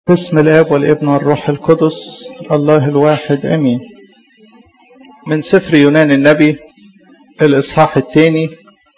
بسم الاب والابن والروح القدس الله الواحد امين من سفر يونان النبي الاصحاح الثاني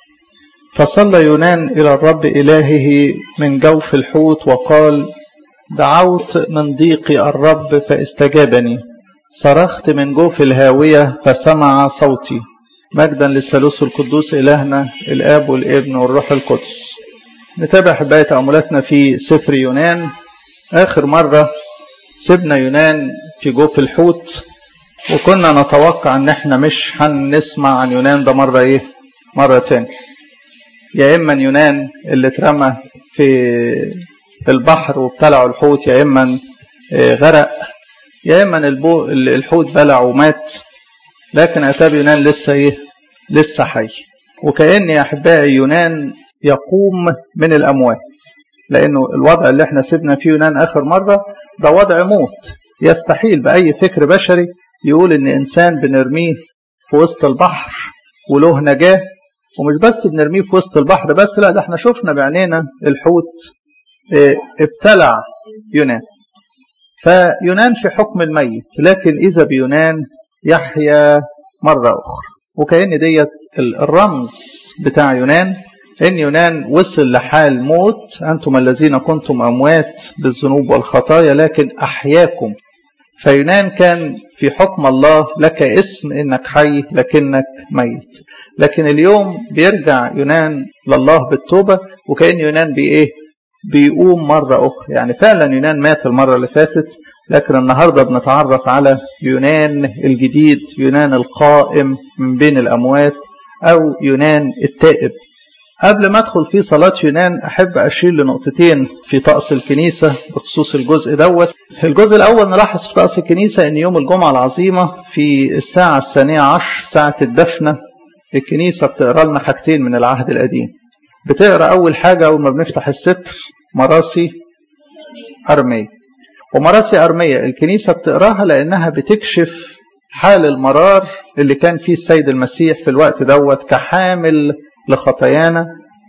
فصلى يونان الى الرب الهه من جوف الحوت وقال دعوت من ضيق الرب فاستجابني صرخت من جوف الهاويه فسمع صوتي مجدا للثالوث القدوس الهنا الاب والابن والروح القدس نتابع حبايه تاملاتنا في سفر يونان آخر مرة سيبنا يونان في جوف الحوت وكنا نتوقع ان احنا مش هنسمع عن يونان ده مرة ايه مرة تاني يا اما يونان اللي اترمى في البحر وابتلعوا الحوت يا اما غرق يا اما الحوت بلع ومات لكن اتاب يونان لسه ايه لسه حي وكأن يا احبائي يونان يقوم من الاموات لانه الوضع اللي احنا سيبنا فيه يونان اخر مره ده وضع موت يستحيل باي فكر بشري يقول ان انسان بنرميه في وسط البحر وله نجاه ومش بس بنرميه في وسط البحر بس لا ده احنا شفنا بعينينا الحوت ابتلع يونان فيونان في حكم الميت لكن اذا بيونان يحيا مره اخرى وكأن ديت الرمز بتاع يونان إن يونان وصل لحال موت أنتم الذين كنتم أموات بالذنوب والخطايا لكن أحياكم فيونان كان في حكم الله لك اسم إنك حي لكنك ميت لكن اليوم بيرجع يونان لله بالتوبة وكأن يونان بإيه بيقوم مرة أخرى يعني فعلا يونان مات المرة اللي فاتت لكن النهاردة بنتعرف على يونان الجديد يونان القائم من بين الأموات أو يونان التائب قبل ما ادخل في صلاة يونان احب اشير لنقطتين في طقس الكنيسة بخصوص الجزء دوت. الجزء الاول نلاحظ في طقس الكنيسة ان يوم الجمعة العظيمة في الساعة الثانية عشر ساعة الدفنة الكنيسة بتقرا لنا حاجتين من العهد القديم. بتقرا اول حاجة اول ما بنفتح الستر مراسي ارمية. ومراسي ارمية الكنيسة بتقراها لانها بتكشف حال المرار اللي كان فيه السيد المسيح في الوقت دوت كحامل لخطايانا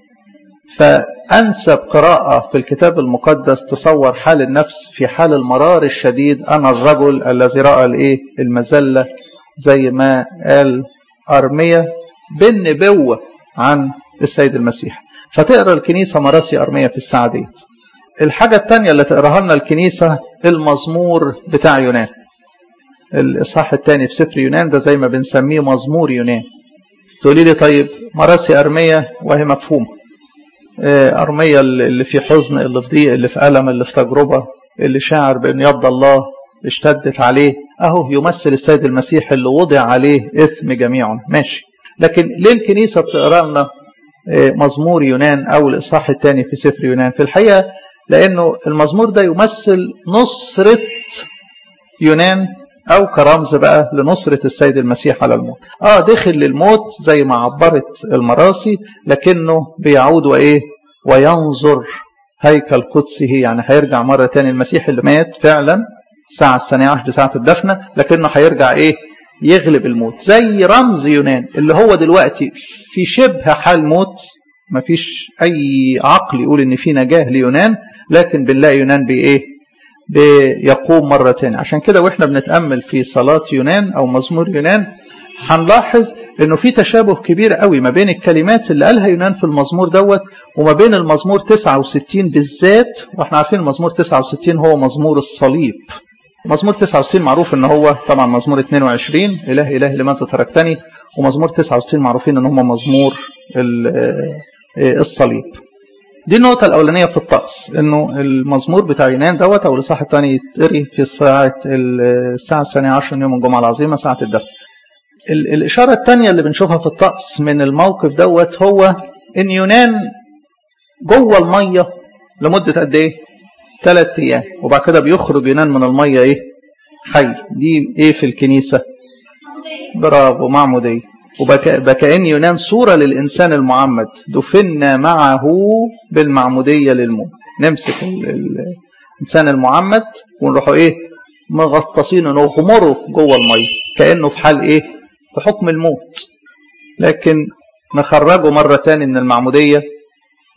فأنسب قراءة في الكتاب المقدس تصور حال النفس في حال المرار الشديد أنا الرجل الذي رأى الإيه المذلة زي ما قال أرمية بالنبوة عن السيد المسيح فتقرأ الكنيسة مراسي أرمية في الساعة ديت الحاجة الثانية اللي تقراها لنا الكنيسة المزمور بتاع يونان الإصحاح الثاني في سفر يونان ده زي ما بنسميه مزمور يونان تقولي لي طيب مراسي أرمية وهي مفهومة أرمية اللي في حزن اللي في ضيق اللي في ألم اللي في تجربة اللي شاعر بأن يد الله اشتدت عليه أهو يمثل السيد المسيح اللي وضع عليه إثم جميع ماشي لكن ليه الكنيسة بتقرا لنا مزمور يونان أو الإصحاح الثاني في سفر يونان في الحقيقة لأنه المزمور ده يمثل نصرة يونان أو كرمز بقى لنصرة السيد المسيح على الموت آه دخل للموت زي ما عبرت المراسي لكنه بيعود وإيه وينظر هيكل قدسه يعني هيرجع مرة تاني المسيح اللي مات فعلا الساعة الثانية عشر ساعة الدفنة لكنه هيرجع إيه يغلب الموت زي رمز يونان اللي هو دلوقتي في شبه حال موت مفيش أي عقل يقول إن في نجاة ليونان لكن بنلاقي يونان بإيه بيقوم مرة تاني عشان كده واحنا بنتأمل في صلاة يونان أو مزمور يونان هنلاحظ انه في تشابه كبير قوي ما بين الكلمات اللي قالها يونان في المزمور دوت وما بين المزمور 69 بالذات واحنا عارفين المزمور 69 هو مزمور الصليب مزمور 69 معروف ان هو طبعا مزمور 22 اله اله لماذا تركتني ومزمور 69 معروفين ان هم مزمور الصليب دي النقطة الأولانية في الطقس إنه المزمور بتاع يونان دوت أو الإصحاح الثاني يتقري في ساعة الساعة الثانية عشر من يوم الجمعة العظيمة ساعة الدفن. الإشارة الثانية اللي بنشوفها في الطقس من الموقف دوت هو إن يونان جوه المية لمدة قد إيه؟ ثلاث أيام وبعد كده بيخرج يونان من المية إيه؟ حي دي إيه في الكنيسة؟ برافو معمودية وبكأن يونان صورة للإنسان المعمد دفنا معه بالمعمودية للموت نمسك الإنسان المعمد ونروحوا إيه مغطسينه نغمره جوه المية كأنه في حال إيه في حكم الموت لكن نخرجه مرة تاني من المعمودية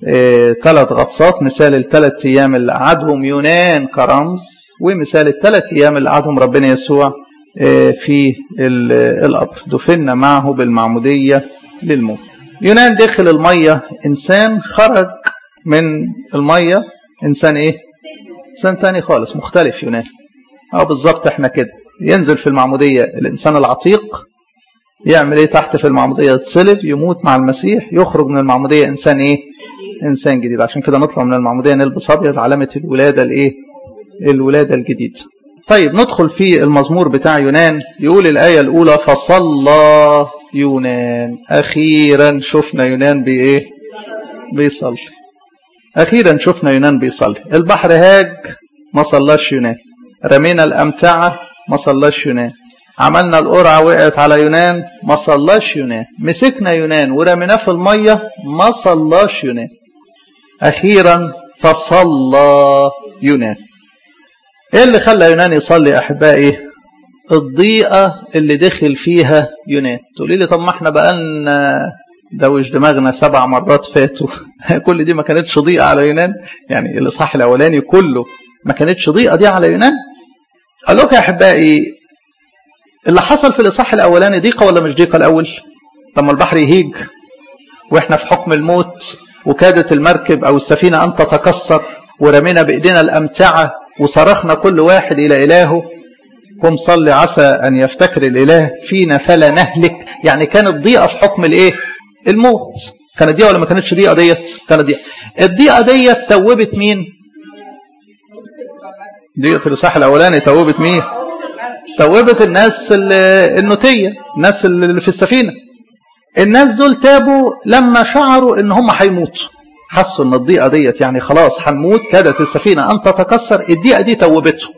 ثلاث غطسات مثال الثلاث ايام اللي قعدهم يونان كرمز ومثال الثلاث ايام اللي قعدهم ربنا يسوع في القبر دفنا معه بالمعموديه للموت يونان دخل الميه انسان خرج من الميه انسان ايه انسان تاني خالص مختلف يونان اه بالظبط احنا كده ينزل في المعموديه الانسان العتيق يعمل ايه تحت في المعموديه يتصلب يموت مع المسيح يخرج من المعموديه انسان ايه انسان جديد عشان كده نطلع من المعموديه نلبس ابيض علامه الولاده الايه الولاده الجديد طيب ندخل في المزمور بتاع يونان يقول الايه الاولى فصلى يونان اخيرا شفنا يونان بايه بيصلي اخيرا شفنا يونان بيصلي البحر هاج ما صلاش يونان رمينا الامتعه ما صلاش يونان عملنا القرعة وقعت على يونان ما صلاش يونان مسكنا يونان ورميناه في المية ما صلاش يونان أخيرا فصلى يونان إيه اللي خلى يونان يصلي أحبائي الضيقة اللي دخل فيها يونان تقولي لي طب ما احنا بقالنا دوش دماغنا سبع مرات فاتوا كل دي ما كانتش ضيقة على يونان يعني الإصحاح الأولاني كله ما كانتش ضيقة دي على يونان قال لك يا أحبائي اللي حصل في الإصحاح الأولاني ضيقة ولا مش ضيقة الأول لما البحر يهيج وإحنا في حكم الموت وكادت المركب أو السفينة أن تتكسر ورمينا بإيدينا الأمتعة وصرخنا كل واحد إلى إلهه قم صلي عسى أن يفتكر الإله فينا فلا نهلك يعني كانت ضيقة في حكم الإيه الموت كانت ضيقة ولا ما كانتش ضيقة ديت كانت ضيقة الضيقة ديت توبت مين ضيقة الإصحاح الأولاني توبت مين توبت الناس النوتية الناس اللي في السفينة الناس دول تابوا لما شعروا ان هم هيموتوا حسوا ان الضيقة ديت يعني خلاص هنموت كادت السفينة ان تتكسر الضيقة دي توبتهم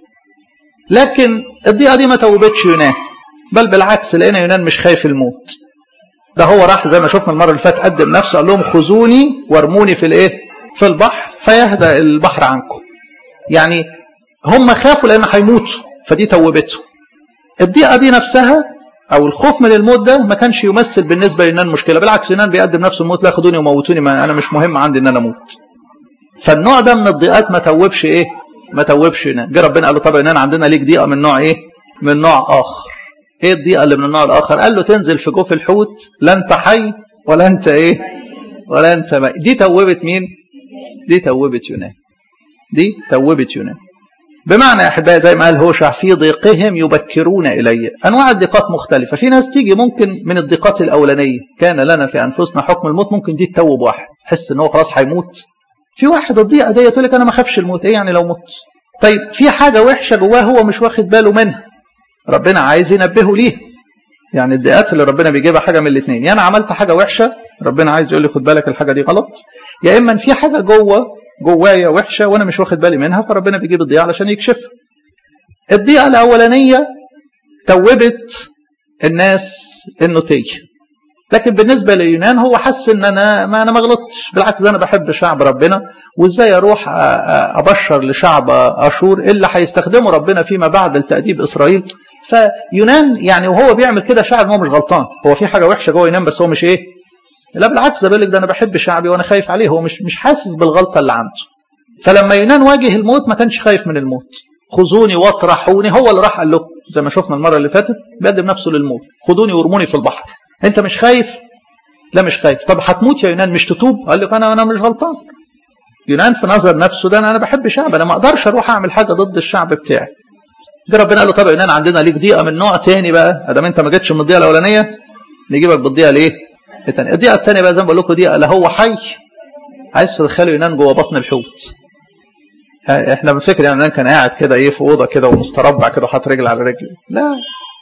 لكن الضيقة دي ما توبتش يونان بل بالعكس لقينا يونان مش خايف الموت ده هو راح زي ما شفنا المرة اللي فاتت قدم نفسه قال لهم خذوني وارموني في الايه في البحر فيهدى البحر عنكم يعني هم خافوا لان هيموتوا فدي توبتهم الضيقة دي نفسها أو الخوف من الموت ده ما كانش يمثل بالنسبة ليونان مشكلة بالعكس يونان بيقدم نفسه الموت لا خدوني وموتوني ما أنا مش مهم عندي إن أنا أموت فالنوع ده من الضيقات ما توبش إيه ما توبش يونان جه ربنا قال له طب يونان عندنا ليك ضيقة من نوع إيه من نوع آخر إيه الضيقة اللي من النوع الآخر قال له تنزل في جوف الحوت لا أنت حي ولا أنت إيه ولا أنت ميت دي توبت مين دي توبت يونان دي توبت يونان بمعنى يا احبائي زي ما قال هوشع في ضيقهم يبكرون الي انواع الضيقات مختلفه في ناس تيجي ممكن من الضيقات الاولانيه كان لنا في انفسنا حكم الموت ممكن دي تتوب واحد تحس ان هو خلاص هيموت في واحد الضيقه دي يقول لك انا ما اخافش الموت ايه يعني لو مت طيب في حاجه وحشه جواه هو مش واخد باله منها ربنا عايز ينبهه ليها يعني الضيقات اللي ربنا بيجيبها حاجه من الاثنين يا انا عملت حاجه وحشه ربنا عايز يقول لي خد بالك الحاجه دي غلط يا اما في حاجه جوه جوايا وحشه وانا مش واخد بالي منها فربنا بيجيب الضيقه علشان يكشفها الضيقه الاولانيه توبت الناس النوتيه لكن بالنسبه لليونان هو حس ان انا ما انا ما غلطتش بالعكس ده انا بحب شعب ربنا وازاي اروح ابشر لشعب اشور اللي هيستخدمه ربنا فيما بعد لتاديب اسرائيل فيونان يعني وهو بيعمل كده شعب هو مش غلطان هو في حاجه وحشه جوه يونان بس هو مش ايه لا بالعكس ده بيقول لك ده انا بحب شعبي وانا خايف عليه هو مش مش حاسس بالغلطه اللي عنده فلما يونان واجه الموت ما كانش خايف من الموت خذوني واطرحوني هو اللي راح قال له زي ما شفنا المره اللي فاتت بيقدم نفسه للموت خذوني وارموني في البحر انت مش خايف لا مش خايف طب هتموت يا يونان مش تتوب قال لك انا انا مش غلطان يونان في نظر نفسه ده انا بحب شعب انا ما اقدرش اروح اعمل حاجه ضد الشعب بتاعي جه ربنا قال له طب يا يونان عندنا ليك ضيقه من نوع تاني بقى ادام انت ما جتش من الضيقه الاولانيه نجيبك بالضيقه الايه الثانيه الضيقه الثانيه بقى زي ما بقول لكم دقيقه لا هو حي عايز تدخله ينام جوه بطن الحوت احنا بنفكر يعني كان قاعد كده ايه في اوضه كده ومستربع كده وحاطط رجل على رجل لا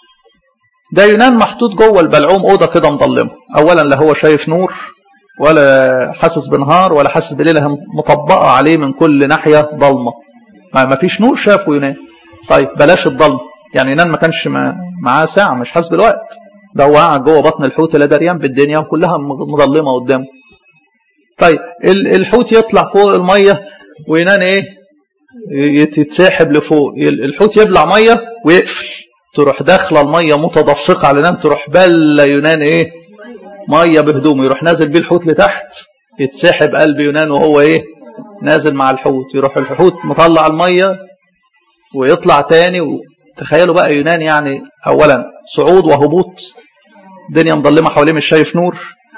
ده يونان محطوط جوه البلعوم اوضه كده مظلمه اولا لا هو شايف نور ولا حاسس بنهار ولا حاسس بليله مطبقه عليه من كل ناحيه ضلمه ما فيش نور شافه يونان طيب بلاش الضلمه يعني يونان ما كانش معاه ساعه مش حاسس بالوقت ده هو قاعد جوه بطن الحوت لا دريان بالدنيا وكلها مظلمه قدامه طيب الحوت يطلع فوق الميه وينان ايه يتسحب لفوق الحوت يبلع ميه ويقفل تروح داخله الميه متدفقه على يونان تروح بله يونان ايه ميه بهدومه يروح نازل بيه الحوت لتحت يتسحب قلب يونان وهو ايه نازل مع الحوت يروح الحوت مطلع الميه ويطلع تاني وتخيلوا بقى يونان يعني اولا صعود وهبوط الدنيا مظلمه حواليه مش شايف نور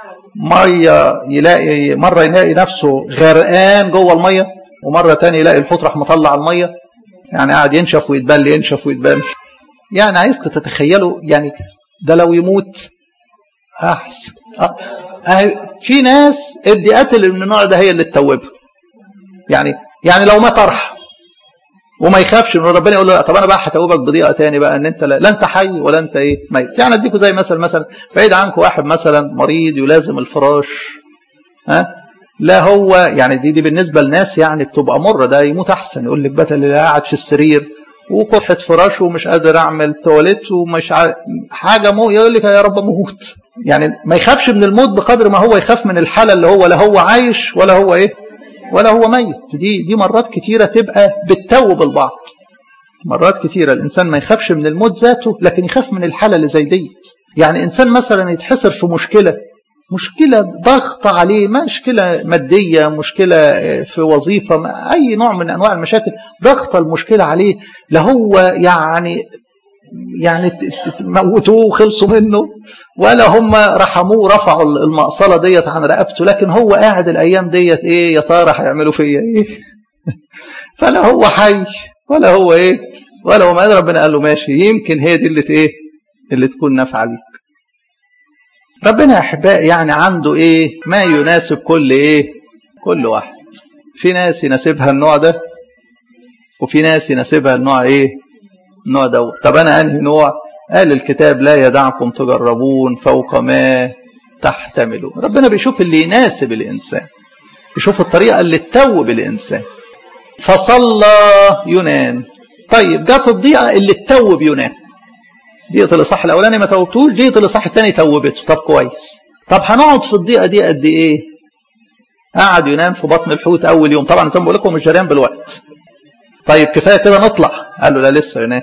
ميه يلاقي مره يلاقي نفسه غرقان جوه الميه ومره تاني يلاقي الحوت راح مطلع الميه يعني قاعد ينشف ويتبل ينشف ويتبل يعني عايزكم تتخيلوا يعني ده لو يموت احسن أه. في ناس الدقات اللي من النوع ده هي اللي تتوبها يعني يعني لو مات ارحم وما يخافش ان ربنا يقول له طب انا بقى هتوبك بضيقه تاني بقى ان انت لا, لا انت حي ولا انت ايه ميت يعني اديكم زي مثلا مثلا بعيد عنكم واحد مثلا مريض يلازم الفراش ها لا هو يعني دي دي بالنسبه لناس يعني بتبقى مره ده يموت احسن يقول لك بدل اللي قاعد في السرير وقرحه فراش ومش قادر اعمل تواليت ومش عارف حاجه مو يقول لك يا رب موت يعني ما يخافش من الموت بقدر ما هو يخاف من الحاله اللي هو لا هو عايش ولا هو ايه ولا هو ميت دي دي مرات كتيره تبقى بتتوب البعض مرات كتيره الانسان ما يخافش من الموت ذاته لكن يخاف من الحاله اللي زي ديت يعني انسان مثلا يتحصر في مشكله مشكلة ضغط عليه مشكلة مادية مشكلة في وظيفة أي نوع من أنواع المشاكل ضغط المشكلة عليه لا هو يعني يعني موتوه وخلصوا منه ولا هم رحموه رفعوا المقصلة ديت عن رقبته لكن هو قاعد الأيام ديت إيه يا ترى هيعملوا فيا إيه فلا هو حي ولا هو إيه ولا هو ما ربنا قال له ماشي يمكن هي دي اللي إيه اللي تكون نافعة ليك ربنا يا احبائي يعني عنده ايه ما يناسب كل ايه كل واحد في ناس يناسبها النوع ده وفي ناس يناسبها النوع ايه النوع ده طب انا انهي نوع قال الكتاب لا يدعكم تجربون فوق ما تحتملون ربنا بيشوف اللي يناسب الانسان بيشوف الطريقه اللي تتوب الانسان فصلى يونان طيب جت الضيقه اللي تتوب يونان دقيقة الإصحاح الأولاني ما توبتوش دقيقة الإصحاح الثاني توبته طب كويس طب هنقعد في الضيقة دي قد إيه؟ قعد يونان في بطن الحوت أول يوم طبعا زي ما بقول لكم مش جريان بالوقت طيب كفاية كده نطلع قال له لا لسه يونان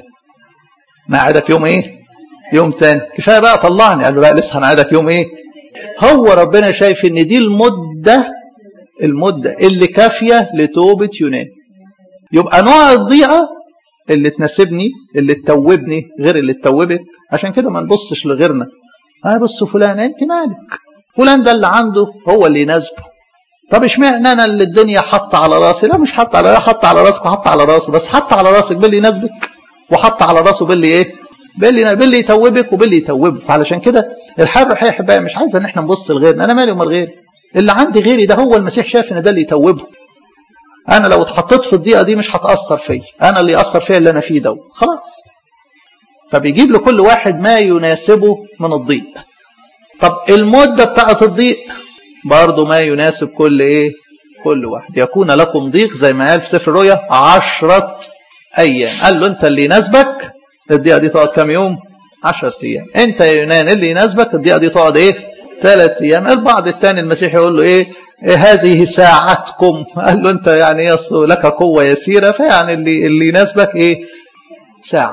نقعدك يوم إيه؟ يوم تاني كفاية بقى طلعني قال له لا لسه هنقعدك يوم إيه؟ هو ربنا شايف إن دي المدة المدة اللي كافية لتوبة يونان يبقى نوع الضيقة اللي تناسبني اللي تتوبني غير اللي تتوبك عشان كده ما نبصش لغيرنا اه بص فلان انت مالك فلان ده اللي عنده هو اللي يناسبه طب اشمعنى انا اللي الدنيا حاطه على راسي لا مش حاطه على حاطه على راسك وحاطه على راسه بس حاطه على راسك باللي يناسبك وحاطه على راسه باللي ايه باللي باللي يتوبك وباللي يتوبك فعلشان كده الحال الروحيه يا احبائي مش عايزه ان احنا نبص لغيرنا انا مالي ومال غيري اللي عندي غيري ده هو المسيح شاف ان ده اللي يتوبه انا لو اتحطيت في الضيقه دي مش هتاثر فيا انا اللي ياثر فيا اللي انا فيه ده خلاص فبيجيب لكل واحد ما يناسبه من الضيق طب المده بتاعه الضيق برضه ما يناسب كل ايه كل واحد يكون لكم ضيق زي ما قال في سفر الرؤيا عشرة ايام قال له انت اللي يناسبك الضيقه دي تقعد كام يوم 10 ايام انت يا يونان اللي يناسبك الضيقه دي تقعد ايه ثلاث ايام البعض الثاني المسيح يقول له ايه هذه ساعتكم قال له انت يعني يص لك قوة يسيرة فيعني اللي, اللي يناسبك ايه ساعة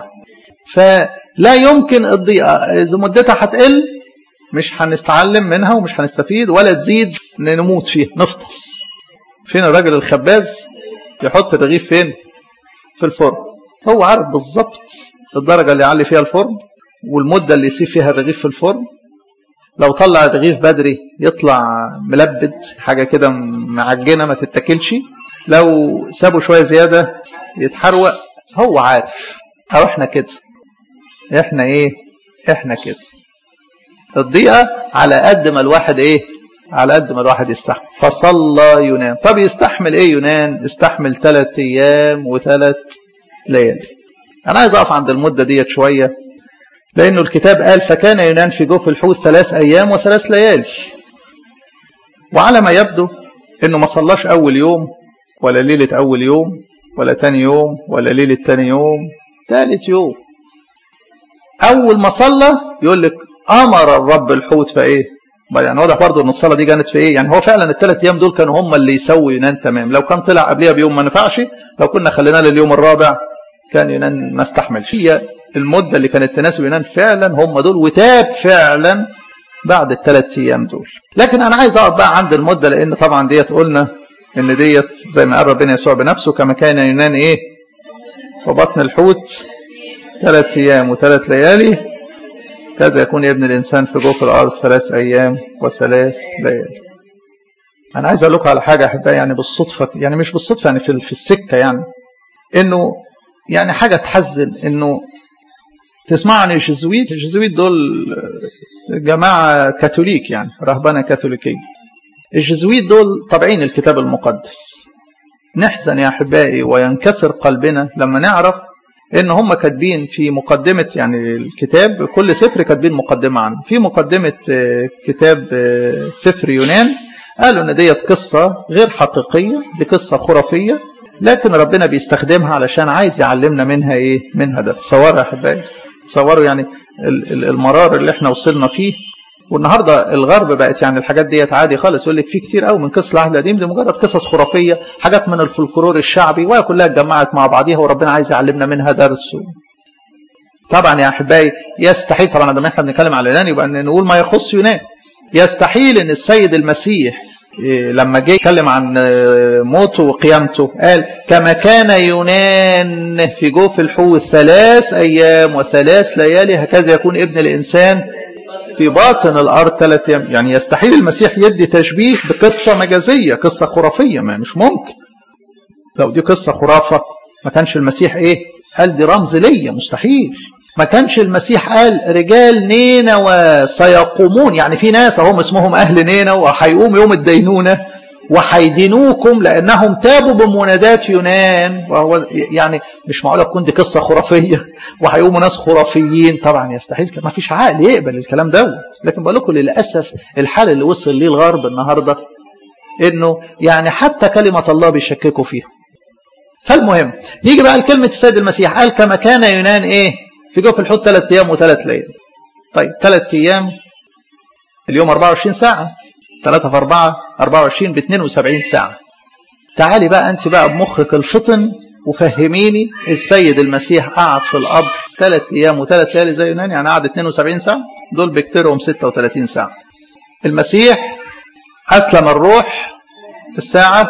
فلا يمكن الضيقة إذا مدتها هتقل مش هنستعلم منها ومش هنستفيد ولا تزيد نموت فيها نفطس فين الراجل الخباز يحط الرغيف فين في الفرن هو عارف بالظبط الدرجة اللي يعلي فيها الفرن والمدة اللي يسيب فيها الرغيف في الفرن لو طلع الرغيف بدري يطلع ملبد حاجة كده معجنة ما تتاكلش لو سابه شوية زيادة يتحروق هو عارف أو احنا كده احنا ايه احنا كده الضيقة على قد ما الواحد ايه على قد ما الواحد يستحمل فصلى يونان طب يستحمل ايه يونان استحمل ثلاث ايام وثلاث ليالي انا عايز اقف عند المدة ديت شوية لأنه الكتاب قال فكان يونان في جوف الحوت ثلاث أيام وثلاث ليالي وعلى ما يبدو أنه ما صلاش أول يوم ولا ليلة أول يوم ولا تاني يوم ولا ليلة تاني يوم ثالث يوم أول ما صلى يقول لك أمر الرب الحوت فإيه يعني واضح برضه ان الصلاه دي كانت في ايه؟ يعني هو فعلا الثلاث ايام دول كانوا هم اللي يسوي يونان تمام، لو كان طلع قبلها بيوم ما نفعش، لو كنا خليناه لليوم الرابع كان يونان ما استحملش. هي المدة اللي كانت تناسب يونان فعلا هم دول وتاب فعلا بعد الثلاث ايام دول لكن انا عايز اقعد بقى عند المده لان طبعا ديت قلنا ان ديت زي ما قال ربنا يسوع بنفسه كما كان يونان ايه في بطن الحوت ثلاث ايام وثلاث ليالي كذا يكون ابن الانسان في جوف الارض ثلاث ايام وثلاث ليالي انا عايز اقول لكم على حاجه احبائي يعني بالصدفه يعني مش بالصدفه يعني في في السكه يعني انه يعني حاجه تحزن انه تسمعوا عن الجزويت الجزويت دول جماعه كاثوليك يعني رهبنه كاثوليكيه الجزويت دول طابعين الكتاب المقدس نحزن يا احبائي وينكسر قلبنا لما نعرف ان هم كاتبين في مقدمه يعني الكتاب كل سفر كاتبين مقدمه عنه في مقدمه كتاب سفر يونان قالوا ان ديت قصه غير حقيقيه دي قصه خرافيه لكن ربنا بيستخدمها علشان عايز يعلمنا منها ايه منها ده تصوروا يا احبائي تصوروا يعني المرار اللي احنا وصلنا فيه والنهارده الغرب بقت يعني الحاجات ديت عادي خالص يقول لك في كتير قوي من قصص العهد القديم دي مجرد قصص خرافيه حاجات من الفلكلور الشعبي وهي كلها اتجمعت مع بعضيها وربنا عايز يعلمنا منها درس طبعا يا احبائي يستحيل طبعا لما احنا بنتكلم على اليونان يبقى نقول ما يخص يونان يستحيل ان السيد المسيح لما جه يتكلم عن موته وقيامته قال كما كان يونان في جوف الحوت ثلاث ايام وثلاث ليالي هكذا يكون ابن الانسان في باطن الارض ثلاث ايام يعني يستحيل المسيح يدي تشبيه بقصه مجازيه قصه خرافيه ما مش ممكن لو دي قصه خرافه ما كانش المسيح ايه قال دي رمز ليا مستحيل ما كانش المسيح قال رجال نينوى سيقومون يعني في ناس هم اسمهم اهل نينوى وهيقوم يوم الدينونه وهيدينوكم لانهم تابوا بمنادات يونان وهو يعني مش معقوله تكون دي قصه خرافيه وهيقوموا ناس خرافيين طبعا يستحيل ما فيش عقل يقبل الكلام دوت لكن بقول لكم للاسف الحال اللي وصل ليه الغرب النهارده انه يعني حتى كلمه الله بيشككوا فيها فالمهم نيجي بقى لكلمه السيد المسيح قال كما كان يونان ايه في جوف الحوت ثلاث ايام وثلاث ليالي طيب ثلاث ايام اليوم 24 ساعه 3 في 4 24 ب 72 ساعة تعالي بقى أنت بقى بمخك الفطن وفهميني السيد المسيح قعد في القبر ثلاث أيام وثلاث ليالي زي يونان يعني قعد 72 ساعة دول بكتيرهم 36 ساعة المسيح أسلم الروح الساعة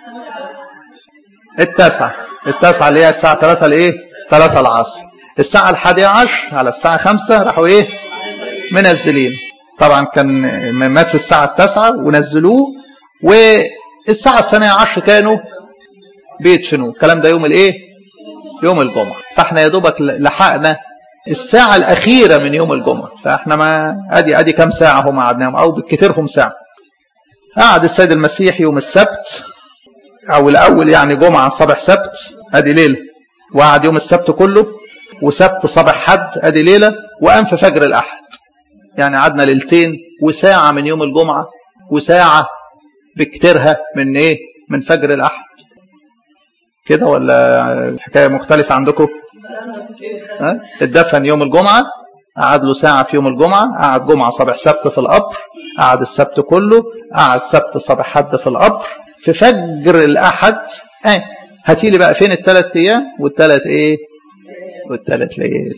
التاسعة التاسعة اللي هي الساعة 3 لإيه؟ 3 العصر الساعة الحادية عشر على الساعة 5 راحوا إيه؟ منزلين طبعا كان مات في الساعة التاسعة ونزلوه والساعة الثانية عشر كانوا بيدفنوه الكلام ده يوم الايه يوم الجمعة فاحنا يا دوبك لحقنا الساعة الأخيرة من يوم الجمعة فاحنا ما ادي ادي كام ساعة هم قعدناهم او بالكتيرهم ساعة قعد السيد المسيح يوم السبت او الاول يعني جمعة صباح سبت ادي ليلة وقعد يوم السبت كله وسبت صباح حد ادي ليلة وقام في فجر الاحد يعني قعدنا ليلتين وساعة من يوم الجمعة وساعة بكتيرها من ايه من فجر الأحد كده ولا الحكاية مختلفة عندكم ها اتدفن يوم الجمعة قعد له ساعة في يوم الجمعة قعد جمعة صباح سبت في القبر قعد السبت كله قعد سبت صباح حد في القبر في فجر الأحد اه هاتي لي بقى فين الثلاث أيام والثلاث إيه والثلاث ليالي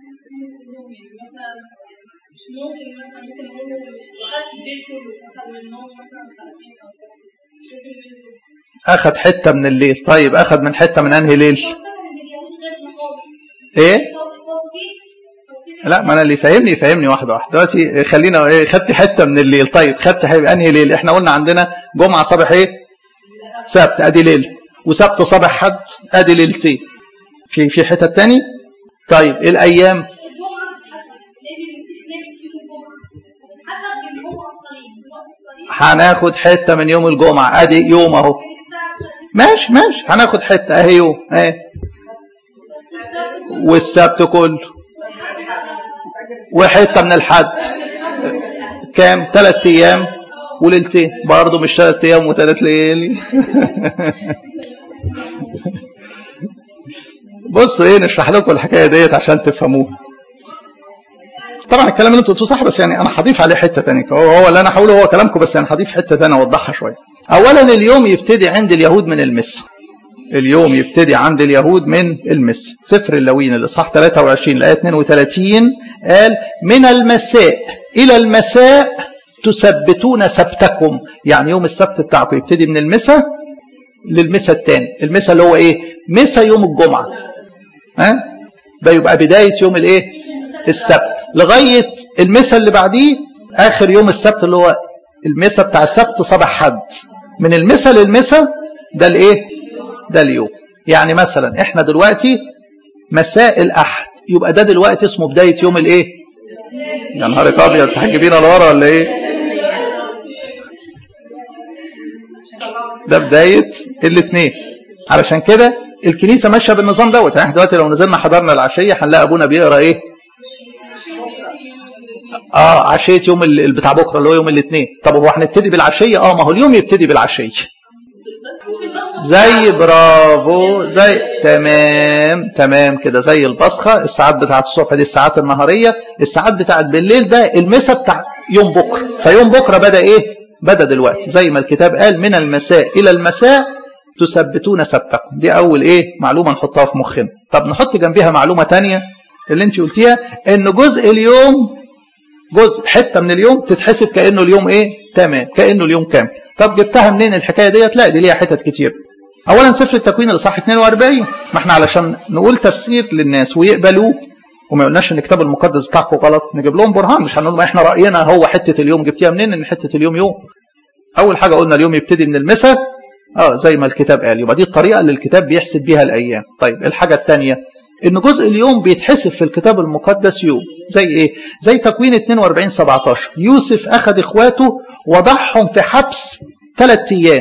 ممكن مثلا ممكن يقول مش دخلش الليل كله اخد من النوم مثلا ساعتين او ساعتين لازم الليل كله أخد حتة من الليل طيب أخد من حتة من أنهي ليل فكر ان اليهود غيرنا خالص إيه التوقيت توقيت لا ما انا اللي يفهمني يفهمني واحده واحده دلوقتي خلينا ايه خدت حته من الليل طيب خدت حته انهي ليل احنا قلنا عندنا جمعه صباح ايه سبت ادي ليل وسبت صباح حد ادي ليلتين في في حته تاني طيب الايام الجمعه بتتحسب لان المسيح مات في يوم الجمعه بتتحسب من هم الصليب وقت الصليب هناخد حته من يوم الجمعه ادي يوم اهو من الساعه ماشي ماشي هناخد حته اهي يوم اهي والسبت كله وحته من الحد كام ثلاث ايام وليلتين برضه مش ثلاث ايام وثلاث ليالي بصوا ايه نشرح لكم الحكايه ديت عشان تفهموها طبعا الكلام اللي انتوا قلتوه صح بس يعني انا هضيف عليه حته ثانيه هو هو اللي انا هقوله هو كلامكم بس انا هضيف حته ثانيه اوضحها شويه اولا اليوم يبتدي عند اليهود من المس اليوم يبتدي عند اليهود من المس سفر اللوين الاصحاح 23 الايه 32 قال من المساء إلى المساء تثبتون سبتكم يعني يوم السبت بتاعكم يبتدي من المساء للمساء الثاني المساء اللي هو ايه مساء يوم الجمعة ها ده يبقى بداية يوم الايه السبت لغاية المساء اللي بعديه آخر يوم السبت اللي هو المساء بتاع السبت صباح حد من المساء للمساء ده الايه ده اليوم يعني مثلا احنا دلوقتي مساء الاحد يبقى ده دلوقتي اسمه بدايه يوم الايه يا نهار ابيض تحجبينا لورا ولا ايه ده بدايه الاثنين علشان كده الكنيسه ماشيه بالنظام دوت احنا دلوقتي لو نزلنا حضرنا العشيه هنلاقي ابونا بيقرا ايه اه عشيه يوم ال- بتاع بكره اللي هو يوم الاثنين طب هو هنبتدي بالعشيه اه ما هو اليوم يبتدي بالعشيه زي برافو زي تمام تمام كده زي البصخه الساعات بتاعت الصبح دي الساعات النهاريه الساعات بتاعت بالليل ده المسا بتاع يوم بكره فيوم بكره بدا ايه بدا دلوقتي زي ما الكتاب قال من المساء الى المساء تثبتون سبتكم دي اول ايه معلومه نحطها في مخنا طب نحط جنبيها معلومه تانية اللي انت قلتيها ان جزء اليوم جزء حته من اليوم تتحسب كانه اليوم ايه تمام كانه اليوم كامل طب جبتها منين الحكايه ديت لا دي ليها حتت كتير اولا سفر التكوين الاصحاح 42 ما احنا علشان نقول تفسير للناس ويقبلوه وما يقولناش ان الكتاب المقدس بتاعكم غلط نجيب لهم برهان مش هنقول ما احنا راينا هو حته اليوم جبتيها منين ان حته اليوم يوم اول حاجه قلنا اليوم يبتدي من المساء اه زي ما الكتاب قال يبقى دي الطريقه اللي الكتاب بيحسب بيها الايام طيب الحاجه الثانيه ان جزء اليوم بيتحسب في الكتاب المقدس يوم زي ايه زي تكوين 42 17 يوسف اخذ اخواته وضعهم في حبس ثلاث ايام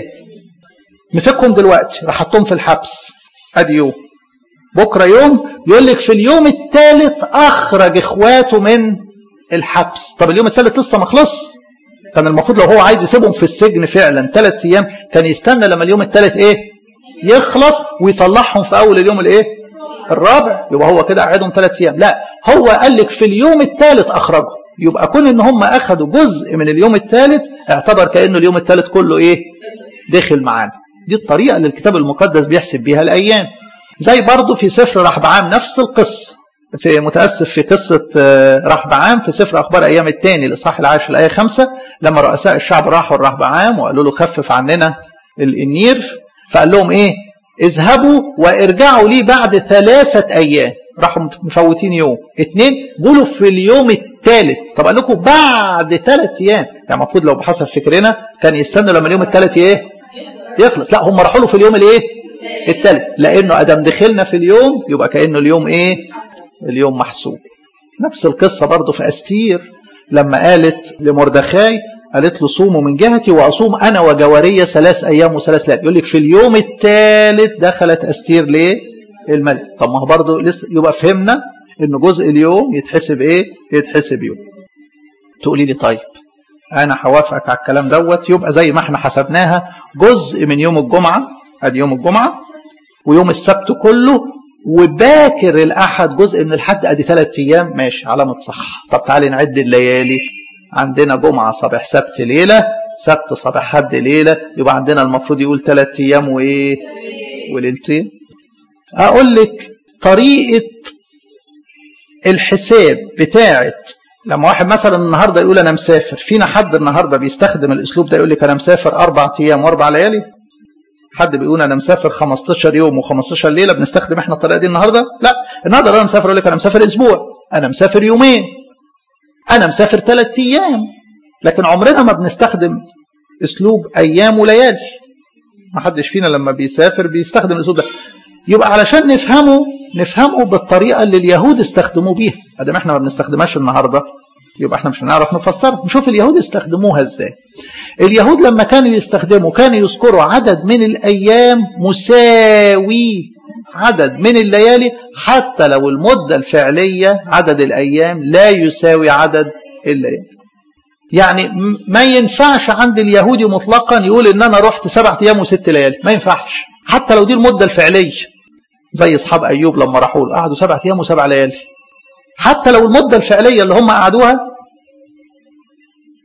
مسكهم دلوقتي راح حطهم في الحبس ادي يوم بكره يوم يقول لك في اليوم الثالث اخرج اخواته من الحبس طب اليوم الثالث لسه ما خلص كان المفروض لو هو عايز يسيبهم في السجن فعلا ثلاث ايام كان يستنى لما اليوم الثالث ايه يخلص ويطلعهم في اول اليوم الايه الرابع يبقى هو كده قعدهم ثلاث ايام لا هو قال لك في اليوم الثالث اخرجهم يبقى كون ان هم اخذوا جزء من اليوم الثالث اعتبر كانه اليوم الثالث كله ايه دخل معانا دي الطريقه اللي الكتاب المقدس بيحسب بيها الايام زي برضه في سفر رحبعام نفس القصه في متاسف في قصه رحبعام في سفر اخبار ايام الثاني الاصحاح العاشر الايه خمسة لما رؤساء الشعب راحوا لرحبعام وقالوا له خفف عننا النير فقال لهم ايه اذهبوا وارجعوا لي بعد ثلاثة أيام راحوا مفوتين يوم اثنين قولوا في اليوم الثالث طب قال لكم بعد ثلاث أيام يعني المفروض لو بحسب فكرنا كان يستنوا لما اليوم الثالث ايه يخلص لا هم راحوا له في اليوم الايه الثالث لانه ادم دخلنا في اليوم يبقى كانه اليوم ايه اليوم محسوب نفس القصه برضه في استير لما قالت لمردخاي قالت له صوموا من جهتي واصوم انا وجواريه ثلاث ايام وثلاث ليالي يقول لك في اليوم الثالث دخلت استير ليه الملك طب ما هو برضه لسه يبقى فهمنا ان جزء اليوم يتحسب ايه يتحسب يوم تقولي لي طيب انا هوافقك على الكلام دوت يبقى زي ما احنا حسبناها جزء من يوم الجمعه ادي يوم الجمعه ويوم السبت كله وباكر الاحد جزء من الحد ادي ثلاث ايام ماشي علامه صح طب تعالي نعد الليالي عندنا جمعة صباح سبت ليلة سبت صباح حد ليلة يبقى عندنا المفروض يقول ثلاث أيام وإيه وليلتين أقول لك طريقة الحساب بتاعت لما واحد مثلا النهارده يقول انا مسافر فينا حد النهارده بيستخدم الاسلوب ده يقول لك انا مسافر اربع ايام واربع ليالي حد بيقول انا مسافر 15 يوم و15 ليله بنستخدم احنا الطريقه دي النهارده لا النهارده انا مسافر يقول لك انا مسافر اسبوع انا مسافر يومين أنا مسافر ثلاث أيام لكن عمرنا ما بنستخدم أسلوب أيام وليالي ما حدش فينا لما بيسافر بيستخدم الأسلوب ده يبقى علشان نفهمه نفهمه بالطريقة اللي اليهود استخدموا بيها ادام احنا ما بنستخدمهاش النهارده يبقى احنا مش هنعرف نفسرها نشوف اليهود استخدموها ازاي اليهود لما كانوا يستخدموا كانوا يذكروا عدد من الأيام مساوي عدد من الليالي حتى لو المدة الفعلية عدد الأيام لا يساوي عدد الليالي يعني ما ينفعش عند اليهودي مطلقا يقول ان انا رحت سبعة ايام وست ليالي ما ينفعش حتى لو دي المدة الفعلية زي اصحاب ايوب لما راحوا له قعدوا سبعة ايام وسبع ليالي حتى لو المدة الفعلية اللي هم قعدوها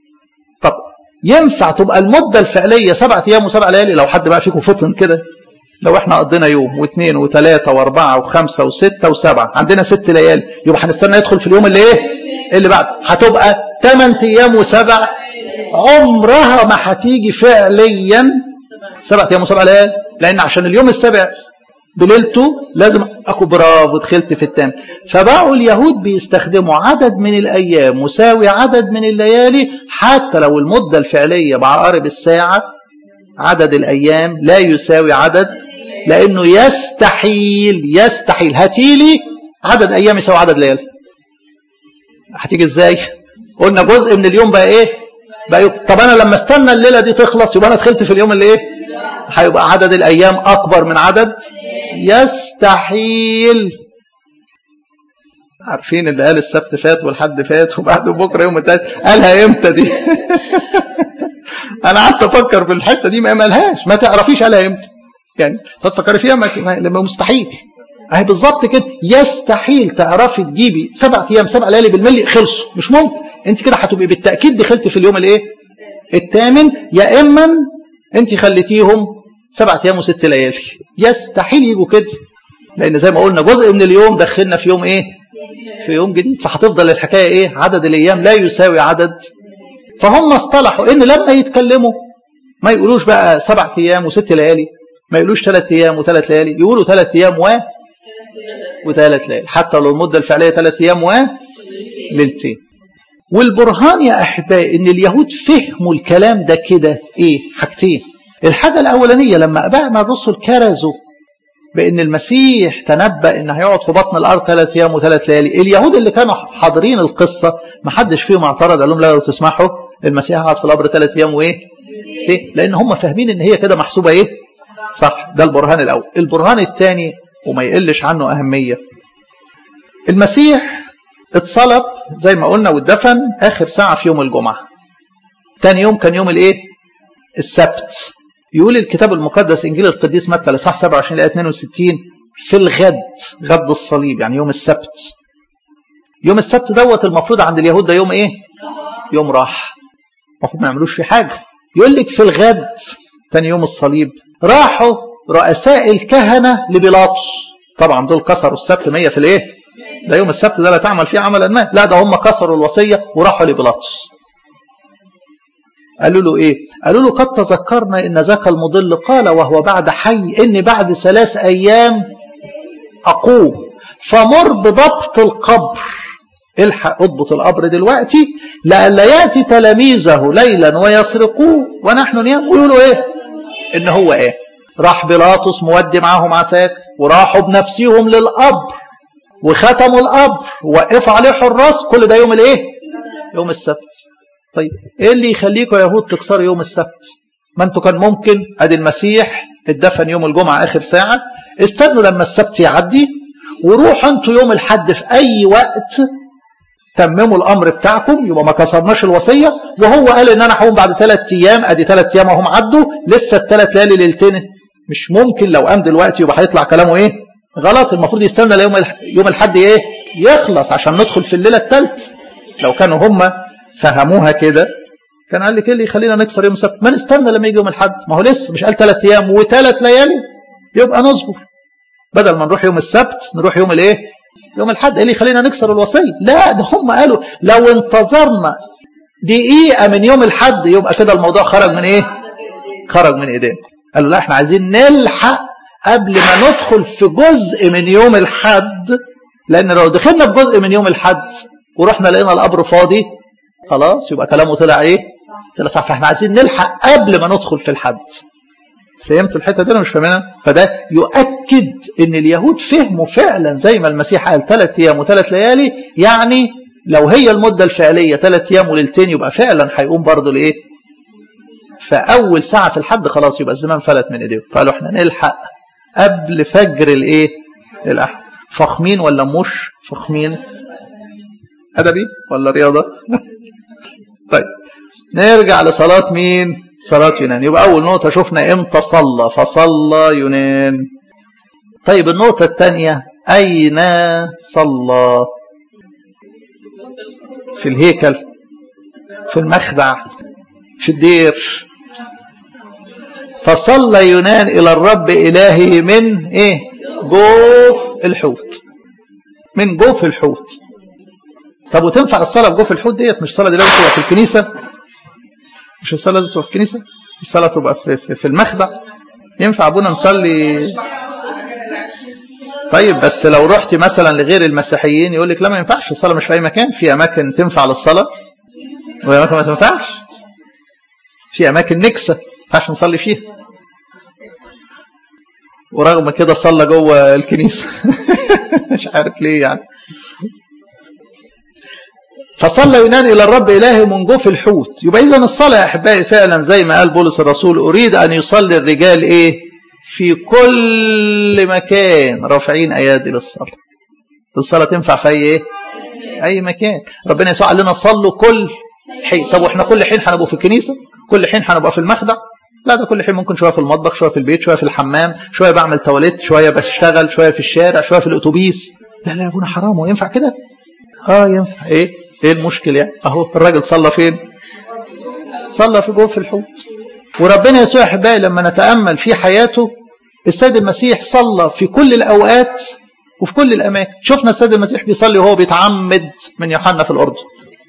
طب ينفع تبقى المدة الفعلية سبعة ايام وسبع ليالي لو حد بقى فيكم فطن كده لو احنا قضينا يوم واثنين وثلاثة واربعة وخمسة وستة وسبعة عندنا ست ليالي يبقى هنستنى يدخل في اليوم اللي ايه اللي بعد هتبقى 8 ايام وسبع عمرها ما هتيجي فعليا سبع ايام وسبع ليالي لان عشان اليوم السابع بليلته لازم اكو برافو دخلت في التام فبقوا اليهود بيستخدموا عدد من الايام مساوي عدد من الليالي حتى لو المده الفعليه بعقارب الساعه عدد الايام لا يساوي عدد لانه يستحيل يستحيل هاتيلي عدد ايام يساوي عدد ليالي هتيجي ازاي قلنا جزء من اليوم بقى ايه بقى يب... طب انا لما استنى الليله دي تخلص يبقى انا دخلت في اليوم اللي ايه هيبقى عدد الايام اكبر من عدد يستحيل عارفين اللي قال السبت فات والحد فات وبعده بكره يوم التالت قالها امتى دي انا قعدت افكر في الحته دي ما قالهاش ما تعرفيش قالها امتى يعني تفكري فيها ما مستحيل اهي بالظبط كده يستحيل تعرفي تجيبي سبع ايام سبع ليالي بالملي خلصوا مش ممكن انت كده هتبقي بالتاكيد دخلت في اليوم الايه الثامن يا اما انت خليتيهم سبع ايام وست ليالي يستحيل يجوا كده لان زي ما قلنا جزء من اليوم دخلنا في يوم ايه في يوم جديد فهتفضل الحكايه ايه عدد الايام لا يساوي عدد فهم اصطلحوا ان لما يتكلموا ما يقولوش بقى سبع ايام وست ليالي ما يقولوش ثلاث ايام وثلاث ليالي يقولوا ثلاث ايام و وثلاث ليالي حتى لو المده الفعليه ثلاث ايام و ليلتين والبرهان يا احبائي ان اليهود فهموا الكلام ده كده ايه حاجتين الحاجه الاولانيه لما ابائنا الرسل كرزوا بان المسيح تنبأ ان هيقعد في بطن الارض ثلاث ايام وثلاث ليالي اليهود اللي كانوا حاضرين القصه ما حدش فيهم اعترض قال لهم لا لو تسمحوا المسيح قعد في القبر ثلاث ايام وايه ليه لان هم فاهمين ان هي كده محسوبه ايه صح ده البرهان الاول البرهان الثاني وما يقلش عنه اهميه المسيح اتصلب زي ما قلنا واتدفن اخر ساعه في يوم الجمعه ثاني يوم كان يوم الايه السبت يقول الكتاب المقدس انجيل القديس متى الاصحاح 27 الايه 62 في الغد غد الصليب يعني يوم السبت يوم السبت دوت المفروض عند اليهود ده يوم ايه يوم راح المفروض ما يعملوش فيه حاجه يقول لك في الغد ثاني يوم الصليب راحوا رؤساء الكهنه لبيلاطس طبعا دول كسروا السبت 100 في الايه ده يوم السبت ده لا تعمل فيه عملا ما لا ده هم كسروا الوصيه وراحوا لبيلاطس قالوا له ايه قالوا له قد تذكرنا ان ذاك المضل قال وهو بعد حي اني بعد ثلاث ايام اقوم فمر بضبط القبر الحق اضبط القبر دلوقتي لئلا ياتي تلاميذه ليلا ويسرقوه ونحن نيام ويقولوا ايه ان هو ايه راح بيلاطس مودي معاهم عساكر وراحوا بنفسهم للقبر وختموا القبر ووقفوا عليه حراس كل ده يوم الايه يوم السبت طيب ايه اللي يخليكم يا يهود تكسروا يوم السبت ما انتوا كان ممكن ادي المسيح اتدفن يوم الجمعه اخر ساعه استنوا لما السبت يعدي وروحوا انتوا يوم الحد في اي وقت تمموا الامر بتاعكم يبقى ما كسرناش الوصيه وهو قال ان انا هقوم بعد ثلاث ايام ادي ثلاث ايام اهم عدوا لسه الثلاث ليالي ليلتين مش ممكن لو قام دلوقتي يبقى هيطلع كلامه ايه غلط المفروض يستنى ليوم يوم الحد ايه يخلص عشان ندخل في الليله الثالثه لو كانوا هم فهموها كده كان قال لك ايه اللي يخلينا نكسر يوم السبت ما نستنى لما يجي يوم الحد ما هو لسه مش قال ثلاث ايام وثلاث ليالي يبقى نصبر بدل ما نروح يوم السبت نروح يوم الايه يوم الحد ايه اللي يخلينا نكسر الوصيه لا ده هم قالوا لو انتظرنا دقيقه من يوم الحد يبقى كده الموضوع خرج من ايه خرج من ايدينا قالوا لا احنا عايزين نلحق قبل ما ندخل في جزء من يوم الحد لان لو دخلنا في جزء من يوم الحد ورحنا لقينا القبر فاضي خلاص يبقى كلامه طلع ايه طلع صح فاحنا عايزين نلحق قبل ما ندخل في الحد فهمتوا الحته دي انا مش فاهمينها فده يؤكد ان اليهود فهموا فعلا زي ما المسيح قال ثلاث ايام وثلاث ليالي يعني لو هي المده الفعليه ثلاث ايام وليلتين يبقى فعلا هيقوم برضه لايه فاول ساعه في الحد خلاص يبقى الزمان فلت من ايديهم فقالوا احنا نلحق قبل فجر الايه الاحد فخمين ولا مش فخمين ادبي ولا رياضه طيب نرجع لصلاة مين صلاة يونان يبقى أول نقطة شفنا إمتى صلى فصلى يونان طيب النقطة الثانية أين صلى في الهيكل في المخدع في الدير فصلى يونان الى الرب الهه من ايه جوف الحوت من جوف الحوت طب وتنفع الصلاه في جوف الحوت ديت مش الصلاه دي لازم تبقى في الكنيسه مش الصلاه لازم تبقى في الكنيسه الصلاه تبقى في, في, في المخدع ينفع ابونا نصلي طيب بس لو رحت مثلا لغير المسيحيين يقول لك لا ما ينفعش الصلاه مش في اي مكان في اماكن تنفع للصلاه واماكن ما تنفعش في اماكن نكسه ما ينفعش نصلي فيها ورغم كده صلى جوه الكنيسه مش عارف ليه يعني فصلى يونان الى الرب الهه من جوف الحوت يبقى اذا الصلاه يا احبائي فعلا زي ما قال بولس الرسول اريد ان يصلي الرجال ايه في كل مكان رافعين ايادي للصلاه الصلاه تنفع في اي ايه اي مكان ربنا يسوع قال لنا صلوا كل حين طب واحنا كل حين هنبقى في الكنيسه كل حين هنبقى في المخدع لا ده كل حين ممكن شويه في المطبخ شويه في البيت شويه في الحمام شويه بعمل تواليت شويه بشتغل شويه في الشارع شويه في الاتوبيس لا لا يا ابونا حرام وينفع كده اه ينفع ايه ايه المشكله يعني اهو الراجل صلى فين صلى في جوف الحوت وربنا يسوع احبائي لما نتامل في حياته السيد المسيح صلى في كل الاوقات وفي كل الاماكن شفنا السيد المسيح بيصلي وهو بيتعمد من يوحنا في الاردن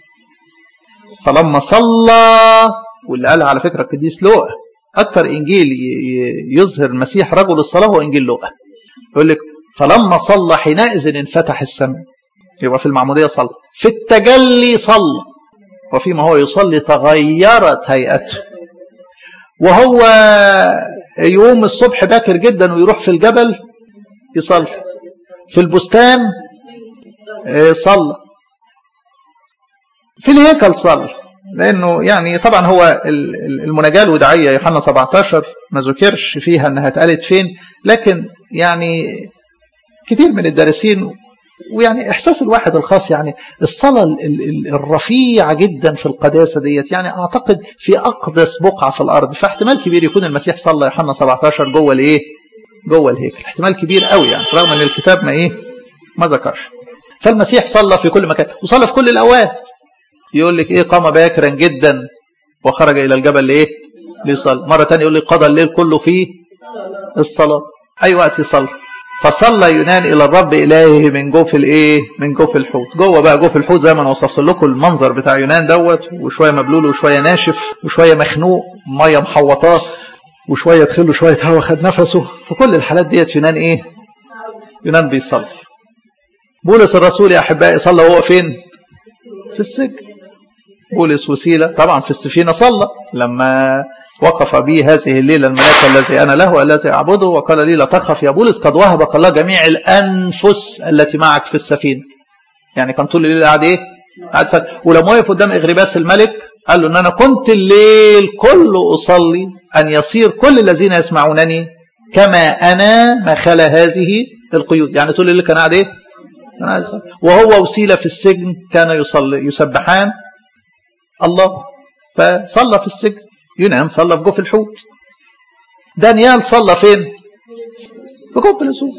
فلما صلى واللي قالها على فكره القديس لوقا اكثر انجيل يظهر المسيح رجل الصلاه هو انجيل لوقا يقول لك فلما صلى حينئذ انفتح السماء يبقى في المعموديه صلى في التجلي صلى وفيما هو يصلي تغيرت هيئته وهو يقوم الصبح باكر جدا ويروح في الجبل يصلي في البستان صلى في الهيكل صلى لانه يعني طبعا هو المناجاه الوداعيه يوحنا 17 ما ذكرش فيها انها اتقالت فين لكن يعني كتير من الدارسين ويعني احساس الواحد الخاص يعني الصلاه الرفيعه جدا في القداسه ديت يعني اعتقد في اقدس بقعه في الارض فاحتمال كبير يكون المسيح صلى يوحنا 17 جوه الايه؟ جوه الهيكل احتمال كبير قوي يعني رغم ان الكتاب ما ايه؟ ما ذكرش فالمسيح صلى في كل مكان وصلى في كل الاوقات يقول لك ايه قام باكرا جدا وخرج الى الجبل لايه؟ ليصلي مره ثانيه يقول لك قضى الليل كله في الصلاه اي وقت يصلي فصلى يونان الى الرب الهه من جوف الايه من جوف الحوت جوه بقى جوف الحوت زي ما انا وصفت لكم المنظر بتاع يونان دوت وشويه مبلول وشويه ناشف وشويه مخنوق ميه محوطاه وشويه دخله شويه هوا خد نفسه في كل الحالات ديت يونان ايه يونان بيصلي بولس الرسول يا احبائي صلى وهو فين في السجن بولس وسيله طبعا في السفينه صلى لما وقف بي هذه الليلة الملاك الذي أنا له والذي أعبده وقال لي لا تخف يا بولس قد وهبك الله جميع الأنفس التي معك في السفينة يعني كان طول الليل قاعد إيه قاعد سل... ولما وقف قدام إغرباس الملك قال له إن أنا كنت الليل كله أصلي أن يصير كل الذين يسمعونني كما أنا ما خلا هذه القيود يعني طول الليل كان قاعد إيه كان قاعد يصلي وهو وسيلة في السجن كان يصلي يسبحان الله فصلى في السجن يونان صلى في جوف الحوت دانيال صلى فين في جوف الاسود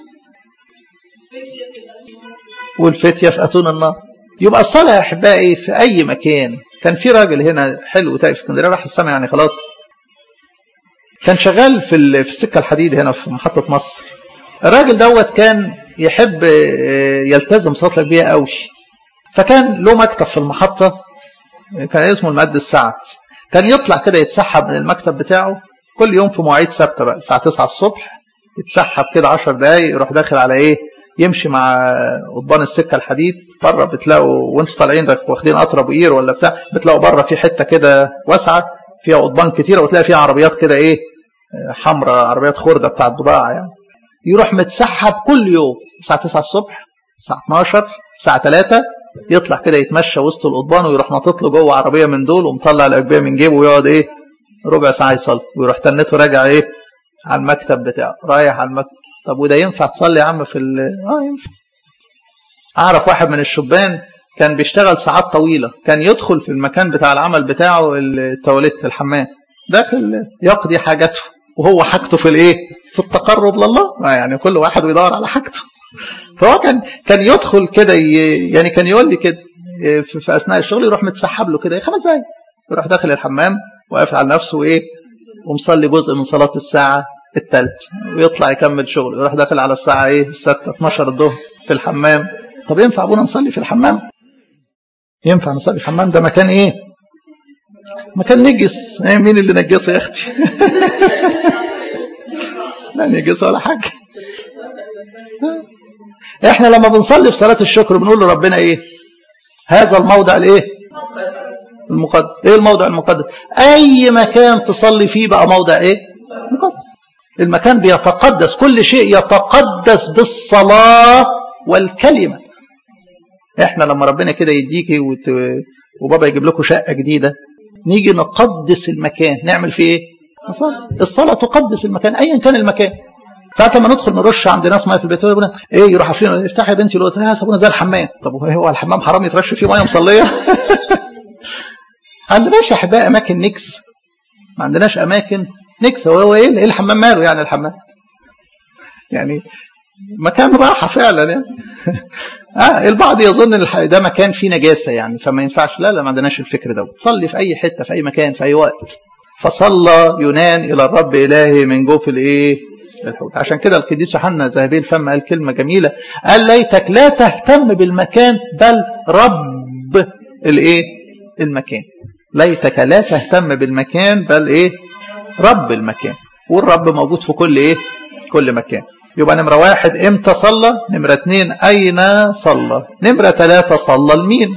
والفتية في أتون النار يبقى الصلاة يا أحبائي في أي مكان كان في راجل هنا حلو تاي في اسكندرية راح السما يعني خلاص كان شغال في في السكة الحديد هنا في محطة مصر الراجل دوت كان يحب يلتزم صلاة الأجبية قوي فكان له مكتب في المحطة كان اسمه المد السعد كان يطلع كده يتسحب من المكتب بتاعه كل يوم في مواعيد ثابته بقى الساعه 9 الصبح يتسحب كده 10 دقايق يروح داخل على ايه يمشي مع قضبان السكه الحديد بره بتلاقوا وانتوا طالعين واخدين قطر ابو قير ولا بتاع بتلاقوا بره في حته كده واسعه فيها قضبان كتيره وتلاقي فيها عربيات كده ايه حمراء عربيات خرده بتاعت بضاعه يعني يروح متسحب كل يوم الساعه 9 الصبح الساعه 12 الساعه 3 يطلع كده يتمشى وسط القضبان ويروح ناطط له جوه عربيه من دول ومطلع الاجبيه من جيبه ويقعد ايه ربع ساعه يصلي ويروح تنته راجع ايه على المكتب بتاعه رايح على المكتب طب وده ينفع تصلي يا عم في ال اه ينفع اعرف واحد من الشبان كان بيشتغل ساعات طويله كان يدخل في المكان بتاع العمل بتاعه التواليت الحمام داخل يقضي حاجته وهو حاجته في الايه في التقرب لله يعني كل واحد بيدور على حاجته فهو كان كان يدخل كده يعني كان يقول لي كده في اثناء الشغل يروح متسحب له كده خمس دقايق يروح داخل الحمام وقافل على نفسه وايه ومصلي جزء من صلاة الساعة الثالث ويطلع يكمل شغله يروح داخل على الساعة ايه الستة 12 الظهر في الحمام طب ينفع ابونا نصلي في الحمام ينفع نصلي في الحمام ده مكان ايه مكان نجس ايه مين اللي نجسه يا اختي لا نجس ولا حاجة احنا لما بنصلي في صلاة الشكر بنقول لربنا ايه هذا الموضع الايه المقدس ايه الموضع المقدس اي مكان تصلي فيه بقى موضع ايه مقدس المكان بيتقدس كل شيء يتقدس بالصلاة والكلمة احنا لما ربنا كده يديكي وت... وبابا يجيب لكم شقة جديدة نيجي نقدس المكان نعمل فيه ايه الصلاة الصلاة تقدس المكان ايا كان المكان ساعة لما ندخل نرش عند ناس ميه في البيت يقول ايه يروح عارفين افتحي يا بنتي الوقت يا سابونا زي الحمام طب هو الحمام حرام يترش فيه ميه مصليه عندناش يا احبائي اماكن نكس ما عندناش اماكن نكس هو ايه ايه الحمام ماله يعني الحمام يعني مكان راحه فعلا يعني آه البعض يظن ان ده مكان فيه نجاسه يعني فما ينفعش لا لا ما عندناش الفكر ده صلي في اي حته في اي مكان في اي وقت فصلى يونان الى الرب الهي من جوف الايه الحوت عشان كده القديس يوحنا ذهبي الفم قال كلمه جميله قال ليتك لا تهتم بالمكان بل رب الايه المكان ليتك لا تهتم بالمكان بل ايه رب المكان والرب موجود في كل ايه كل مكان يبقى نمرة واحد امتى صلى نمرة اتنين اين صلى نمرة ثلاثة صلى لمين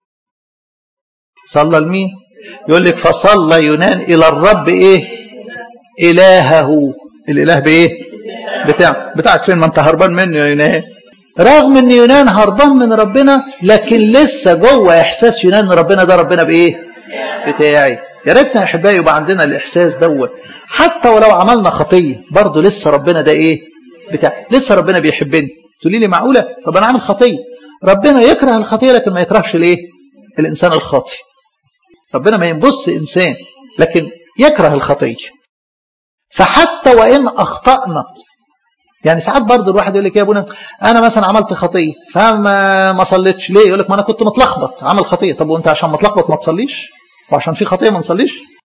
صلى لمين يقول لك فصلى يونان الى الرب ايه الهه الاله بايه بتاع بتاعك فين ما انت هربان منه يا يونان رغم ان يونان هربان من ربنا لكن لسه جوه احساس يونان ان ربنا ده ربنا بايه بتاعي يا ريتنا يا احبائي يبقى عندنا الاحساس دوت حتى ولو عملنا خطيه برضه لسه ربنا ده ايه بتاع لسه ربنا بيحبني تقولي لي معقوله طب انا عامل خطيه ربنا يكره الخطيه لكن ما يكرهش الايه الانسان الخاطي ربنا ما ينبص انسان لكن يكره الخطيه فحتى وان اخطانا يعني ساعات برضه الواحد يقول لك يا ابونا انا مثلا عملت خطيه فما ما صليتش ليه يقول لك ما انا كنت متلخبط عامل خطيه طب وانت عشان متلخبط ما تصليش وعشان في خطيه ما نصليش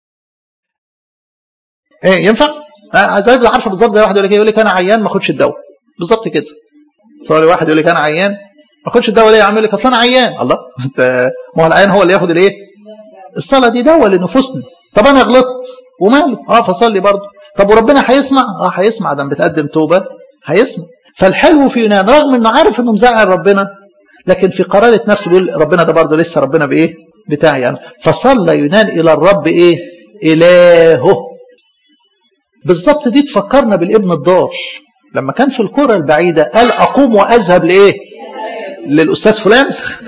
ايه ينفع زي ما عارفه بالظبط زي واحد يقول لك يقول لك انا عيان ما اخدش الدواء بالظبط كده صار واحد يقول لك انا عيان ما اخدش الدواء ليه يا عم يقول لك اصل انا عيان الله انت ما هو العيان هو اللي ياخد الايه الصلاه دي دواء لنفوسنا طب انا غلطت وماله اه فصلي برضه طب وربنا هيسمع اه هيسمع ده بتقدم توبه هيسمع فالحلو في يونان رغم انه عارف انه مزعل ربنا لكن في قرارة نفسه بيقول ربنا ده برضه لسه ربنا بايه بتاعي يعني فصلى يونان الى الرب ايه الهه بالظبط دي تفكرنا بالابن الضال لما كان في القرى البعيدة قال أقوم وأذهب لإيه للأستاذ فلان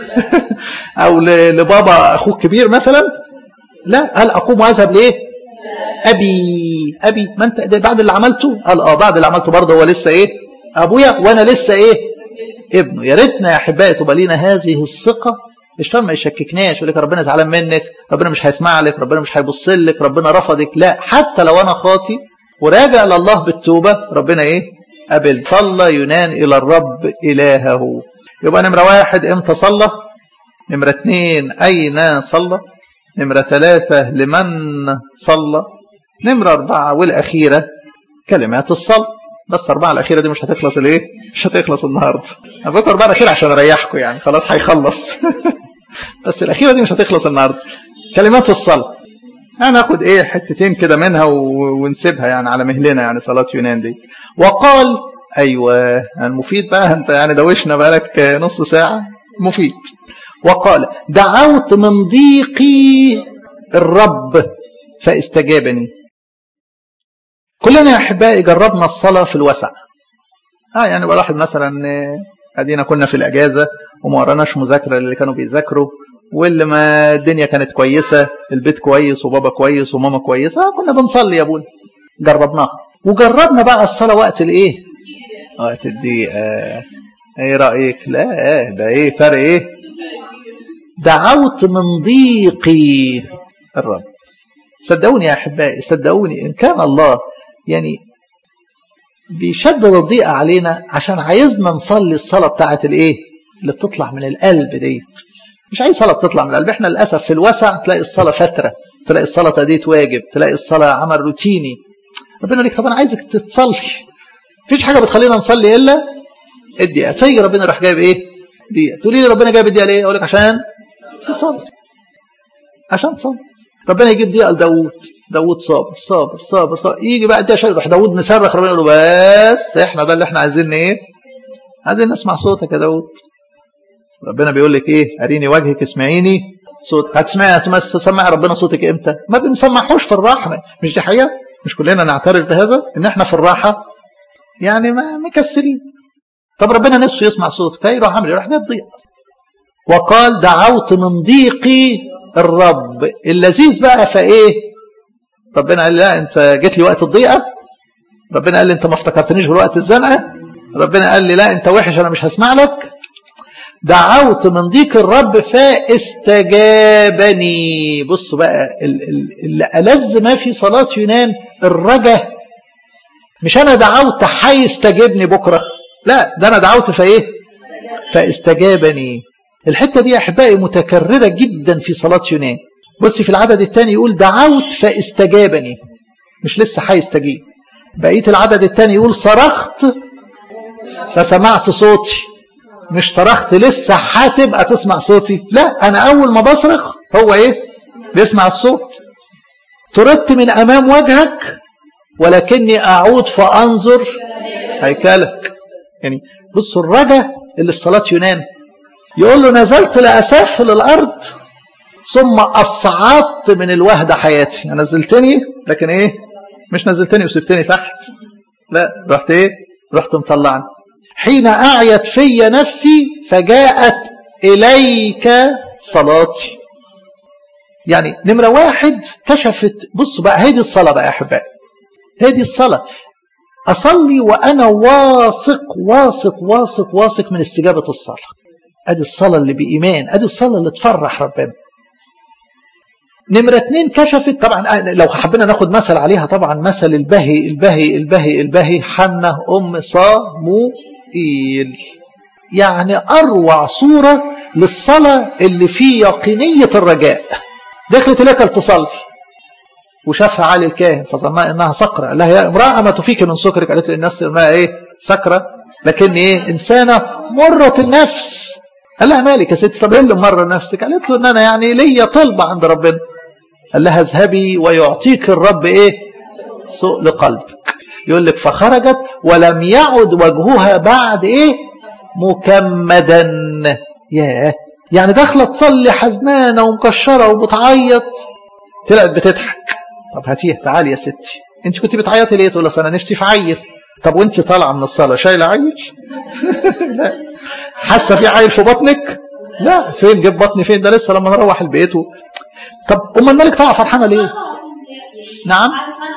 أو لبابا أخوك كبير مثلا لا قال أقوم وأذهب لإيه أبي أبي ما أنت بعد اللي عملته قال آه بعد اللي عملته برضه هو لسه إيه أبويا وأنا لسه إيه ابنه يا ريتنا يا أحبائي تبقى لينا هذه الثقة الشيطان ما يشككناش يقول لك ربنا زعلان منك ربنا مش هيسمع لك ربنا مش هيبص لك ربنا رفضك لا حتى لو أنا خاطي وراجع لله بالتوبة ربنا إيه قبل صلى يونان إلى الرب إلهه يبقى نمرة واحد امتى صلى نمرة اثنين أين صلى نمرة ثلاثة لمن صلى نمرة أربعة والأخيرة كلمات الصلاة بس أربعة الأخيرة دي مش هتخلص الإيه؟ مش هتخلص النهاردة أنا بقول أربعة الأخيرة عشان أريحكم يعني خلاص هيخلص بس الأخيرة دي مش هتخلص النهاردة كلمات الصلاة هناخد ايه حتتين كده منها ونسيبها يعني على مهلنا يعني صلاة يونان دي وقال ايوه المفيد بقى انت يعني دوشنا بقالك نص ساعة مفيد وقال دعوت من ضيقي الرب فاستجابني كلنا يا احبائي جربنا الصلاة في الوسع اه يعني بقى واحد مثلا ادينا كنا في الاجازة وما وراناش مذاكرة اللي كانوا بيذاكروا واللي ما الدنيا كانت كويسة البيت كويس وبابا كويس وماما كويسة كنا بنصلي يا ابونا جربناها وجربنا بقى الصلاة وقت الايه وقت الدقيقة ايه رأيك لا ده ايه فرق ايه دعوت من ضيقي الرب صدقوني يا احبائي صدقوني ان كان الله يعني بيشدد الضيقة علينا عشان عايزنا نصلي الصلاة بتاعت الايه اللي بتطلع من القلب ديت مش اي صلاه بتطلع من القلب احنا للاسف في الوسع تلاقي الصلاه فتره تلاقي الصلاه تأدية واجب تلاقي الصلاه عمل روتيني ربنا يقول لك طب انا عايزك تصلي مفيش حاجه بتخلينا نصلي الا الدقيقه فيجي ربنا راح جايب ايه دقيقه تقولي لي ربنا جايب الدقيقه ليه اقول لك عشان تصلي عشان تصلي ربنا يجيب دقيقه لداوود داوود صابر صابر صابر صابر يجي بقى الدقيقه يروح داوود مصرخ ربنا يقول له بس احنا ده اللي احنا عايزين ايه عايزين نسمع صوتك يا داوود ربنا بيقول لك ايه اريني وجهك اسمعيني صوتك هتسمعي هتسمعي ربنا صوتك امتى ما بنسمعهوش في الراحه مش دي حقيقه مش كلنا نعترف بهذا ان احنا في الراحه يعني ما مكسرين طب ربنا نفسه يسمع صوتك فيروح عامل يروح جاي ضيق وقال دعوت من ضيقي الرب اللذيذ بقى فايه ربنا قال لا انت جيت لي وقت الضيقه ربنا قال لي انت ما افتكرتنيش بالوقت الزنقه ربنا قال لي لا انت وحش انا مش هسمع لك دعوت من ضيق الرب فاستجابني بصوا بقى اللي ألذ ما في صلاة يونان الرجا مش أنا دعوت هيستجيبني بكرة لا ده أنا دعوت فإيه فاستجابني الحتة دي أحبائي متكررة جدا في صلاة يونان بصي في العدد الثاني يقول دعوت فاستجابني مش لسه هيستجيب بقية العدد الثاني يقول صرخت فسمعت صوتي مش صرخت لسه هتبقى تسمع صوتي لا انا اول ما بصرخ هو ايه بيسمع الصوت طردت من امام وجهك ولكني اعود فانظر هيكلك يعني بصوا الرجا اللي في صلاة يونان يقول له نزلت لأسفل الأرض ثم أصعدت من الوهدة حياتي نزلتني لكن إيه مش نزلتني وسبتني تحت لا رحت إيه رحت مطلعني حين أعيت في نفسي فجاءت إليك صلاتي يعني نمرة واحد كشفت بصوا بقى هذه الصلاة بقى يا أحبائي هذه الصلاة أصلي وأنا واثق واثق واثق واثق من استجابة الصلاة أدي الصلاة اللي بإيمان أدي الصلاة اللي تفرح ربنا نمرة اتنين كشفت طبعا لو حبينا ناخد مثل عليها طبعا مثل البهي البهي البهي البهي حنة أم صاموئيل يعني أروع صورة للصلاة اللي في يقينية الرجاء دخلت إليك تصلي وشافها علي الكاهن فظنها انها سكره قال لها يا امراه ما تفيك من سكرك قالت له الناس ما ايه سكره لكن ايه انسانه مره النفس قال لها مالك يا ستي طب ايه اللي مره نفسك قالت له ان انا يعني ليا طلبه عند ربنا قال لها اذهبي ويعطيك الرب ايه سوء لقلبك يقول لك فخرجت ولم يعد وجهها بعد ايه مكمدا ياه يعني داخله تصلي حزنانه ومكشره وبتعيط طلعت بتضحك طب هاتيه تعالي يا ستي انت كنت بتعيطي ليه تقول انا نفسي في عيل طب وانت طالعه من الصلاه شايله عيل لا حاسه في عيل في بطنك لا فين جيب بطني فين ده لسه لما نروح البيت و... طب امال مالك طالعه فرحانه ليه نعم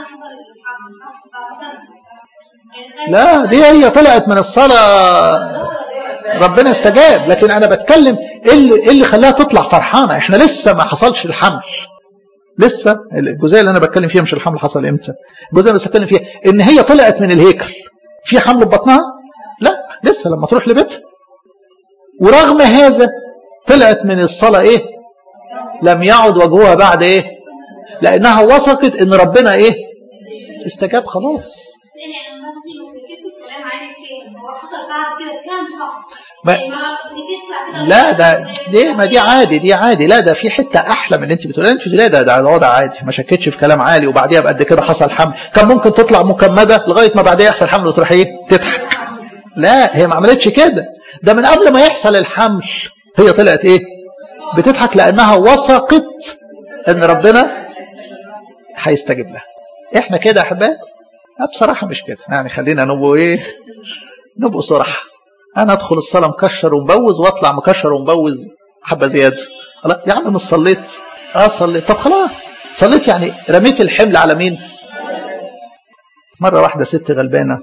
لا دي هي طلعت من الصلاه ربنا استجاب لكن انا بتكلم ايه اللي, إيه اللي خلاها تطلع فرحانه احنا لسه ما حصلش الحمل لسه الجزئيه اللي انا بتكلم فيها مش الحمل حصل امتى الجزئيه اللي بتكلم فيها ان هي طلعت من الهيكل في حمل في بطنها لا لسه لما تروح لبيتها ورغم هذا طلعت من الصلاه ايه لم يعد وجهها بعد ايه لانها وثقت ان ربنا ايه استجاب خلاص ما لا ده دي ما دي عادي دي عادي لا ده في حته احلى من اللي انت بتقولها انت لا ده ده وضع عادي ما شكتش في كلام عالي وبعديها بقد كده حصل حمل كان ممكن تطلع مكمده لغايه ما بعديها يحصل حمل وتروح ايه تضحك لا هي ما عملتش كده ده من قبل ما يحصل الحمل هي طلعت ايه بتضحك لانها وثقت ان ربنا هيستجيب لها احنا كده يا احبائي بصراحه مش كده يعني خلينا نبقوا ايه نبقوا صراحه انا ادخل الصلاه مكشر ومبوز واطلع مكشر ومبوز حبه زياده خلاص يا عم مش صليت اه صليت طب خلاص صليت يعني رميت الحمل على مين مره واحده ست غلبانه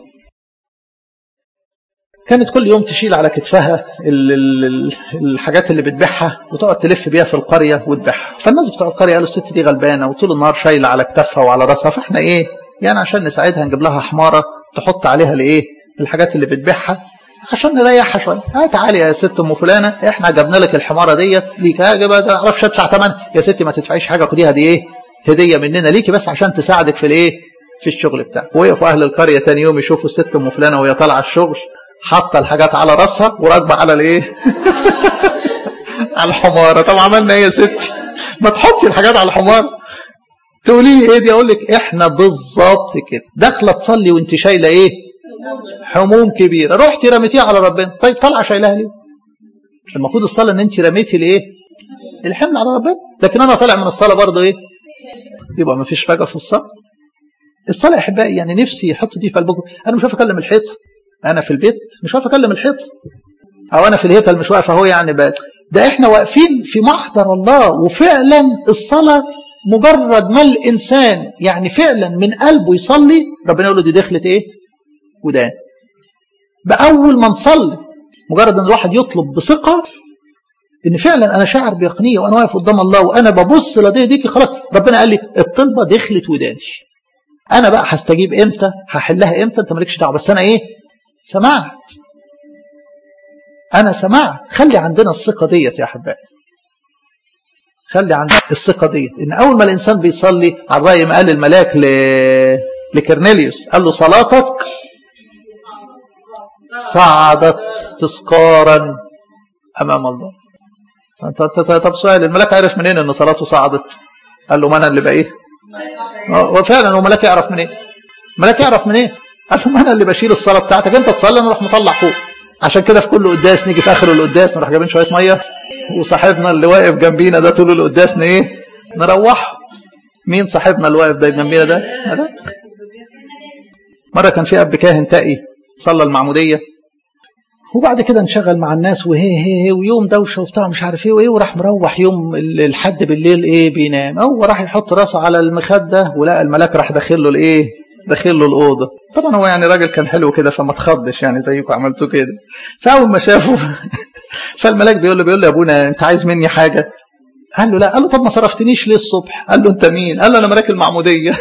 كانت كل يوم تشيل على كتفها الحاجات اللي بتبيعها وتقعد تلف بيها في القريه وتبيعها فالناس بتوع القريه قالوا الست دي غلبانه وطول النهار شايله على كتفها وعلى راسها فاحنا ايه يعني عشان نساعدها نجيب لها حماره تحط عليها الايه الحاجات اللي بتبيعها عشان نريحها شويه ها تعالي يا ست ام فلانه احنا جبنا لك الحماره ديت ليك ها ما تعرفش ادفع ثمن يا ستي ما تدفعيش حاجه خديها دي ايه هديه مننا ليكي بس عشان تساعدك في الايه في الشغل بتاعك وقفوا اهل القريه تاني يوم يشوفوا الست ام فلانه وهي طالعه الشغل حاطه الحاجات على راسها وراكبه على الايه على الحماره طب عملنا ايه يا ستي ما تحطي الحاجات على الحمار تقولي لي ايه دي اقول لك احنا بالظبط كده داخله تصلي وانت شايله ايه هموم كبيره رحتي رميتيها على ربنا طيب طالعه شايلها ليه المفروض الصلاه ان انت رميتي الايه الحمل على ربنا لكن انا طالع من الصلاه برضه ايه يبقى ما فيش حاجه في الصلاه الصلاه يا احبائي يعني نفسي يحط دي في قلبكم انا مش عارف اكلم الحيط انا في البيت مش عارف اكلم الحيط او انا في الهيكل مش واقف اهو يعني بقى. ده احنا واقفين في محضر الله وفعلا الصلاه مجرد ما الانسان يعني فعلا من قلبه يصلي ربنا يقول له دي دخلت ايه ودان باول ما نصلي مجرد ان الواحد يطلب بثقه ان فعلا انا شاعر بيقينيه وانا واقف قدام الله وانا ببص لديه ديكي خلاص ربنا قال لي الطلبه دخلت وداني انا بقى هستجيب امتى هحلها امتى انت مالكش دعوه بس انا ايه سمعت انا سمعت خلي عندنا الثقه ديت يا احبائي خلي عندنا الثقه ديت ان اول ما الانسان بيصلي على راي ما قال الملاك ل... لكرنيليوس قال له صلاتك صعدت تذكارا امام الله طب سؤال الملاك عرف منين ان صلاته صعدت قال له ما انا اللي بايه وفعلا هو ملاك يعرف منين ملاك يعرف منين قال له ما انا اللي بشيل الصلاه بتاعتك انت تصلي انا اروح مطلع فوق عشان كده في كل قداس نيجي في اخر القداس نروح جايبين شويه ميه وصاحبنا اللي واقف جنبينا ده طول القداس ايه نروحه مين صاحبنا اللي واقف ده جنبينا ده ملاك مره كان في اب كاهن تقي صلى المعموديه وبعد كده انشغل مع الناس وهي هي هي ويوم دوشه وبتاع مش عارف ايه وايه وراح مروح يوم الحد بالليل ايه بينام هو راح يحط راسه على المخده ولقى الملاك راح داخل له الايه داخل له الاوضه طبعا هو يعني راجل كان حلو كده فما تخضش يعني زيكم عملتوا كده فاول ما شافه فالملاك بيقول له بيقول له يا ابونا انت عايز مني حاجه قال له لا قال له طب ما صرفتنيش ليه الصبح قال له انت مين قال له انا ملاك المعموديه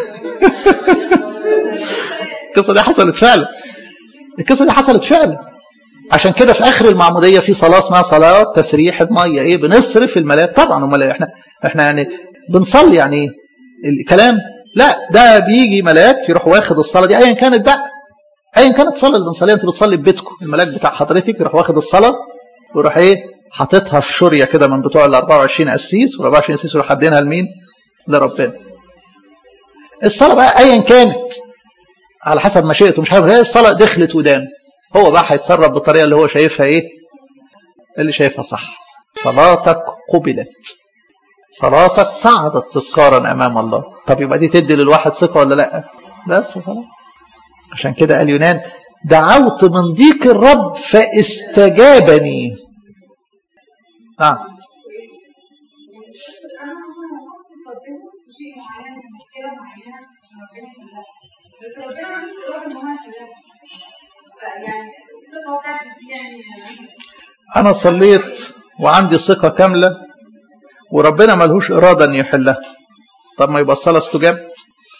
القصه دي حصلت فعلا القصه دي حصلت فعلا عشان كده في اخر المعموديه في صلاه اسمها صلاه تسريح الميه ايه بنصرف الملاك طبعا امال احنا احنا يعني بنصلي يعني ايه الكلام لا ده بيجي ملاك يروح واخد الصلاه دي ايا كانت بقى ايا كانت الصلاه اللي بنصليها انت بتصلي في بيتكم الملاك بتاع حضرتك يروح واخد الصلاه ويروح ايه حاططها في شوريه كده من بتوع ال 24 قسيس وال 24 قسيس يروح حدينها لمين؟ لربنا. الصلاه بقى ايا كانت على حسب مشيئته مش عارف الصلاه دخلت ودان هو بقى هيتصرف بالطريقه اللي هو شايفها ايه؟ اللي شايفها صح. صلاتك قبلت. صلاتك صعدت تذكارا امام الله. طب يبقى دي تدي للواحد ثقه ولا لا؟ بس خلاص. عشان كده قال يونان دعوت من ضيق الرب فاستجابني. آه. أنا صليت وعندي ثقة كاملة وربنا ملهوش إرادة أن يحلها طب ما يبقى الصلاة استجابت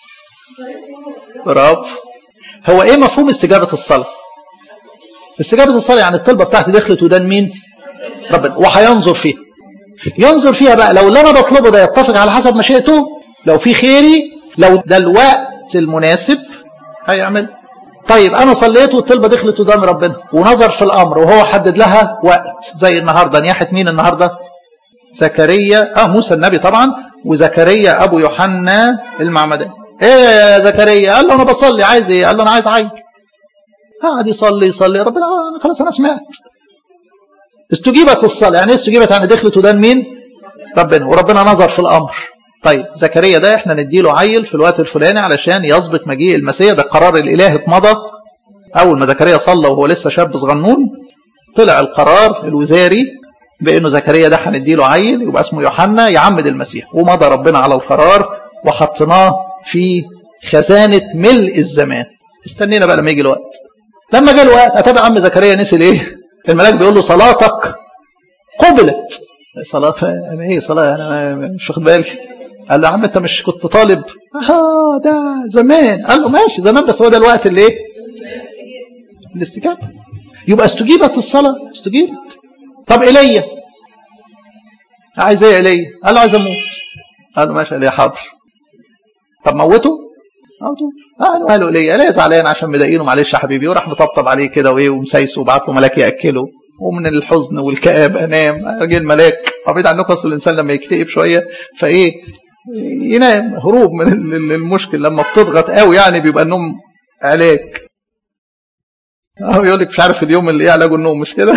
برافو هو إيه مفهوم استجابة الصلاة استجابة الصلاة يعني الطلبة بتاعتي دخلت ودان مين ربنا وهينظر فيها ينظر فيها بقى لو اللي أنا بطلبه ده يتفق على حسب مشيئته لو في خيري لو ده الوقت المناسب هيعمل طيب انا صليت والطلبه دخلت قدام ربنا ونظر في الامر وهو حدد لها وقت زي النهارده نياحه مين النهارده زكريا اه موسى النبي طبعا وزكريا ابو يوحنا المعمدان ايه يا زكريا قال له انا بصلي عايز ايه قال له انا عايز عين قعد يصلي يصلي ربنا آه خلاص انا سمعت استجيبت الصلاه يعني استجيبت يعني دخلت ودان مين ربنا وربنا نظر في الامر طيب زكريا ده احنا نديله عيل في الوقت الفلاني علشان يسبق مجيء المسيح ده القرار الالهي اتمضى اول ما زكريا صلى وهو لسه شاب صغنون طلع القرار الوزاري بانه زكريا ده هنديله عيل يبقى اسمه يوحنا يعمد المسيح ومضى ربنا على القرار وحطيناه في خزانه ملء الزمان استنينا بقى لما يجي الوقت لما جه الوقت اتابع عم زكريا نسي ايه الملاك بيقول له صلاتك قبلت صلاة أنا إيه صلاة أنا مش واخد بالي قال له يا عم أنت مش كنت طالب آه ده زمان قال له ماشي زمان بس هو ده الوقت اللي إيه الاستجابة يبقى استجيبت الصلاة استجيبت طب إيليا عايز ايه إيليا قال له عايز اموت قال له ماشي إيليا حاضر طب موته موته قالوا قالوا ليه ليه زعلان عشان مضايقينه معلش يا حبيبي وراح مطبطب عليه كده وايه ومسايسه وبعت له ملاك ياكله ومن الحزن والكآب انام جه الملاك بعيد عنكم اصل الانسان لما يكتئب شويه فايه ينام هروب من المشكل لما بتضغط قوي يعني بيبقى النوم علاج هو يقول لك مش عارف اليوم اللي ايه علاجه النوم مش كده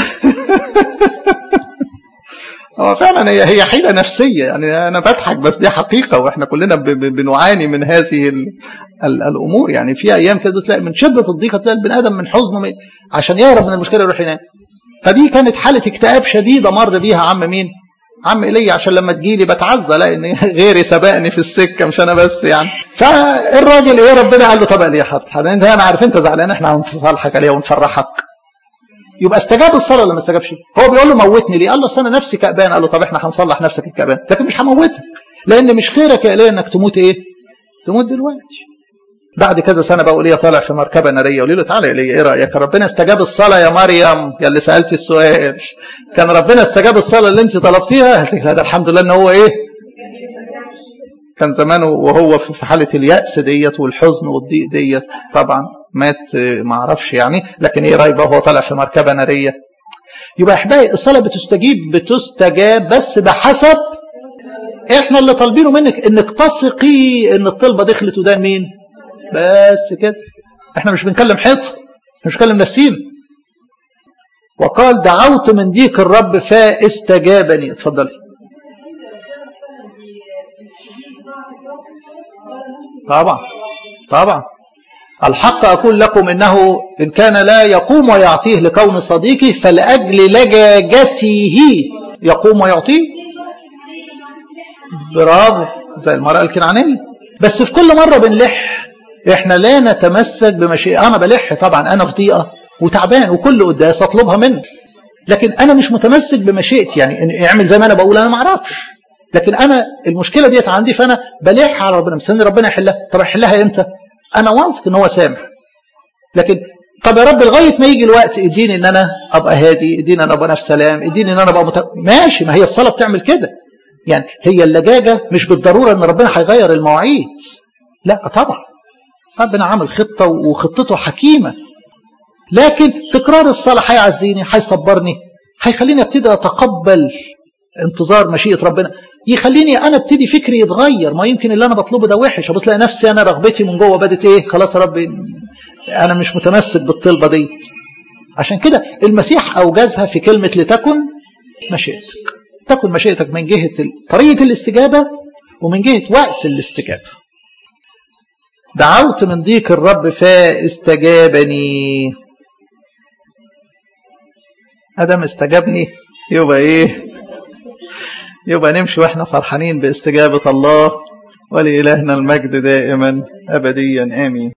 هو فعلا هي هي حيله نفسيه يعني انا بضحك بس دي حقيقه واحنا كلنا بنعاني من هذه ال ال الامور يعني في ايام كده تلاقي من شده الضيقه تلاقي البني ادم من حزنه من عشان يهرب من المشكله يروح ينام فدي كانت حاله اكتئاب شديده مر بيها عم مين؟ عم ايليا عشان لما تجيلي بتعزى لان غيري سبقني في السكه مش انا بس يعني فالراجل ايه ربنا قال له طب ليه حاضر انت انا عارف انت زعلان احنا هنصالحك عليها ونفرحك يبقى استجاب الصلاه ولا ما استجابش هو بيقول له موتني ليه قال له انا نفسي كأبان قال له طب احنا هنصلح نفسك الكأبان لكن مش هموتك لان مش خيرك يا ايليا انك تموت ايه تموت دلوقتي بعد كذا سنه بقى ايليا طالع في مركبه ناريه قولي له تعالى ايليا ايه رايك ربنا استجاب الصلاه يا مريم يا اللي سالتي السؤال كان ربنا استجاب الصلاه اللي انت طلبتيها قالت لك الحمد لله ان هو ايه كان زمانه وهو في حاله الياس ديت والحزن والضيق ديت طبعا مات ما اعرفش يعني لكن ايه رايك بقى هو طالع في مركبه ناريه يبقى احبائي الصلاه بتستجيب بتستجاب بس بحسب احنا اللي طالبينه منك انك تثقي ان الطلبه دخلت ودان مين بس كده احنا مش بنكلم حيط مش بنكلم نفسينا وقال دعوت من ديك الرب فاستجابني اتفضلي طبعا طبعا الحق أقول لكم إنه إن كان لا يقوم ويعطيه لكون صديقه فلأجل لجاجته يقوم ويعطيه برافو زي المرأة الكنعانية بس في كل مرة بنلح إحنا لا نتمسك بمشيئة أنا بلح طبعا أنا في ضيقة وتعبان وكل قداس أطلبها منه لكن أنا مش متمسك بمشيئتي يعني اعمل زي ما أنا بقول أنا ما أعرفش لكن أنا المشكلة ديت عندي فأنا بلح على ربنا مستني ربنا يحلها طب يحلها إمتى؟ انا واثق ان هو سامح لكن طب يا رب لغايه ما يجي الوقت اديني ان انا ابقى هادي اديني ان انا ابقى في سلام اديني ان انا ابقى مت... ماشي ما هي الصلاه بتعمل كده يعني هي اللجاجه مش بالضروره ان ربنا هيغير المواعيد لا طبعا ربنا عامل خطه وخطته حكيمه لكن تكرار الصلاه هيعزيني هيصبرني هيخليني ابتدي اتقبل انتظار مشيئه ربنا يخليني انا ابتدي فكري يتغير ما يمكن اللي انا بطلبه ده وحش ابص الاقي نفسي انا رغبتي من جوه بدت ايه خلاص يا رب انا مش متمسك بالطلبه دي عشان كده المسيح اوجزها في كلمه لتكن مشيئتك تكن مشيئتك من جهه طريقه الاستجابه ومن جهه وأس الاستجابه دعوت من ضيق الرب فاستجابني ادم استجابني يبقى ايه يبقى نمشي واحنا فرحانين باستجابة الله ولإلهنا المجد دائما أبديا آمين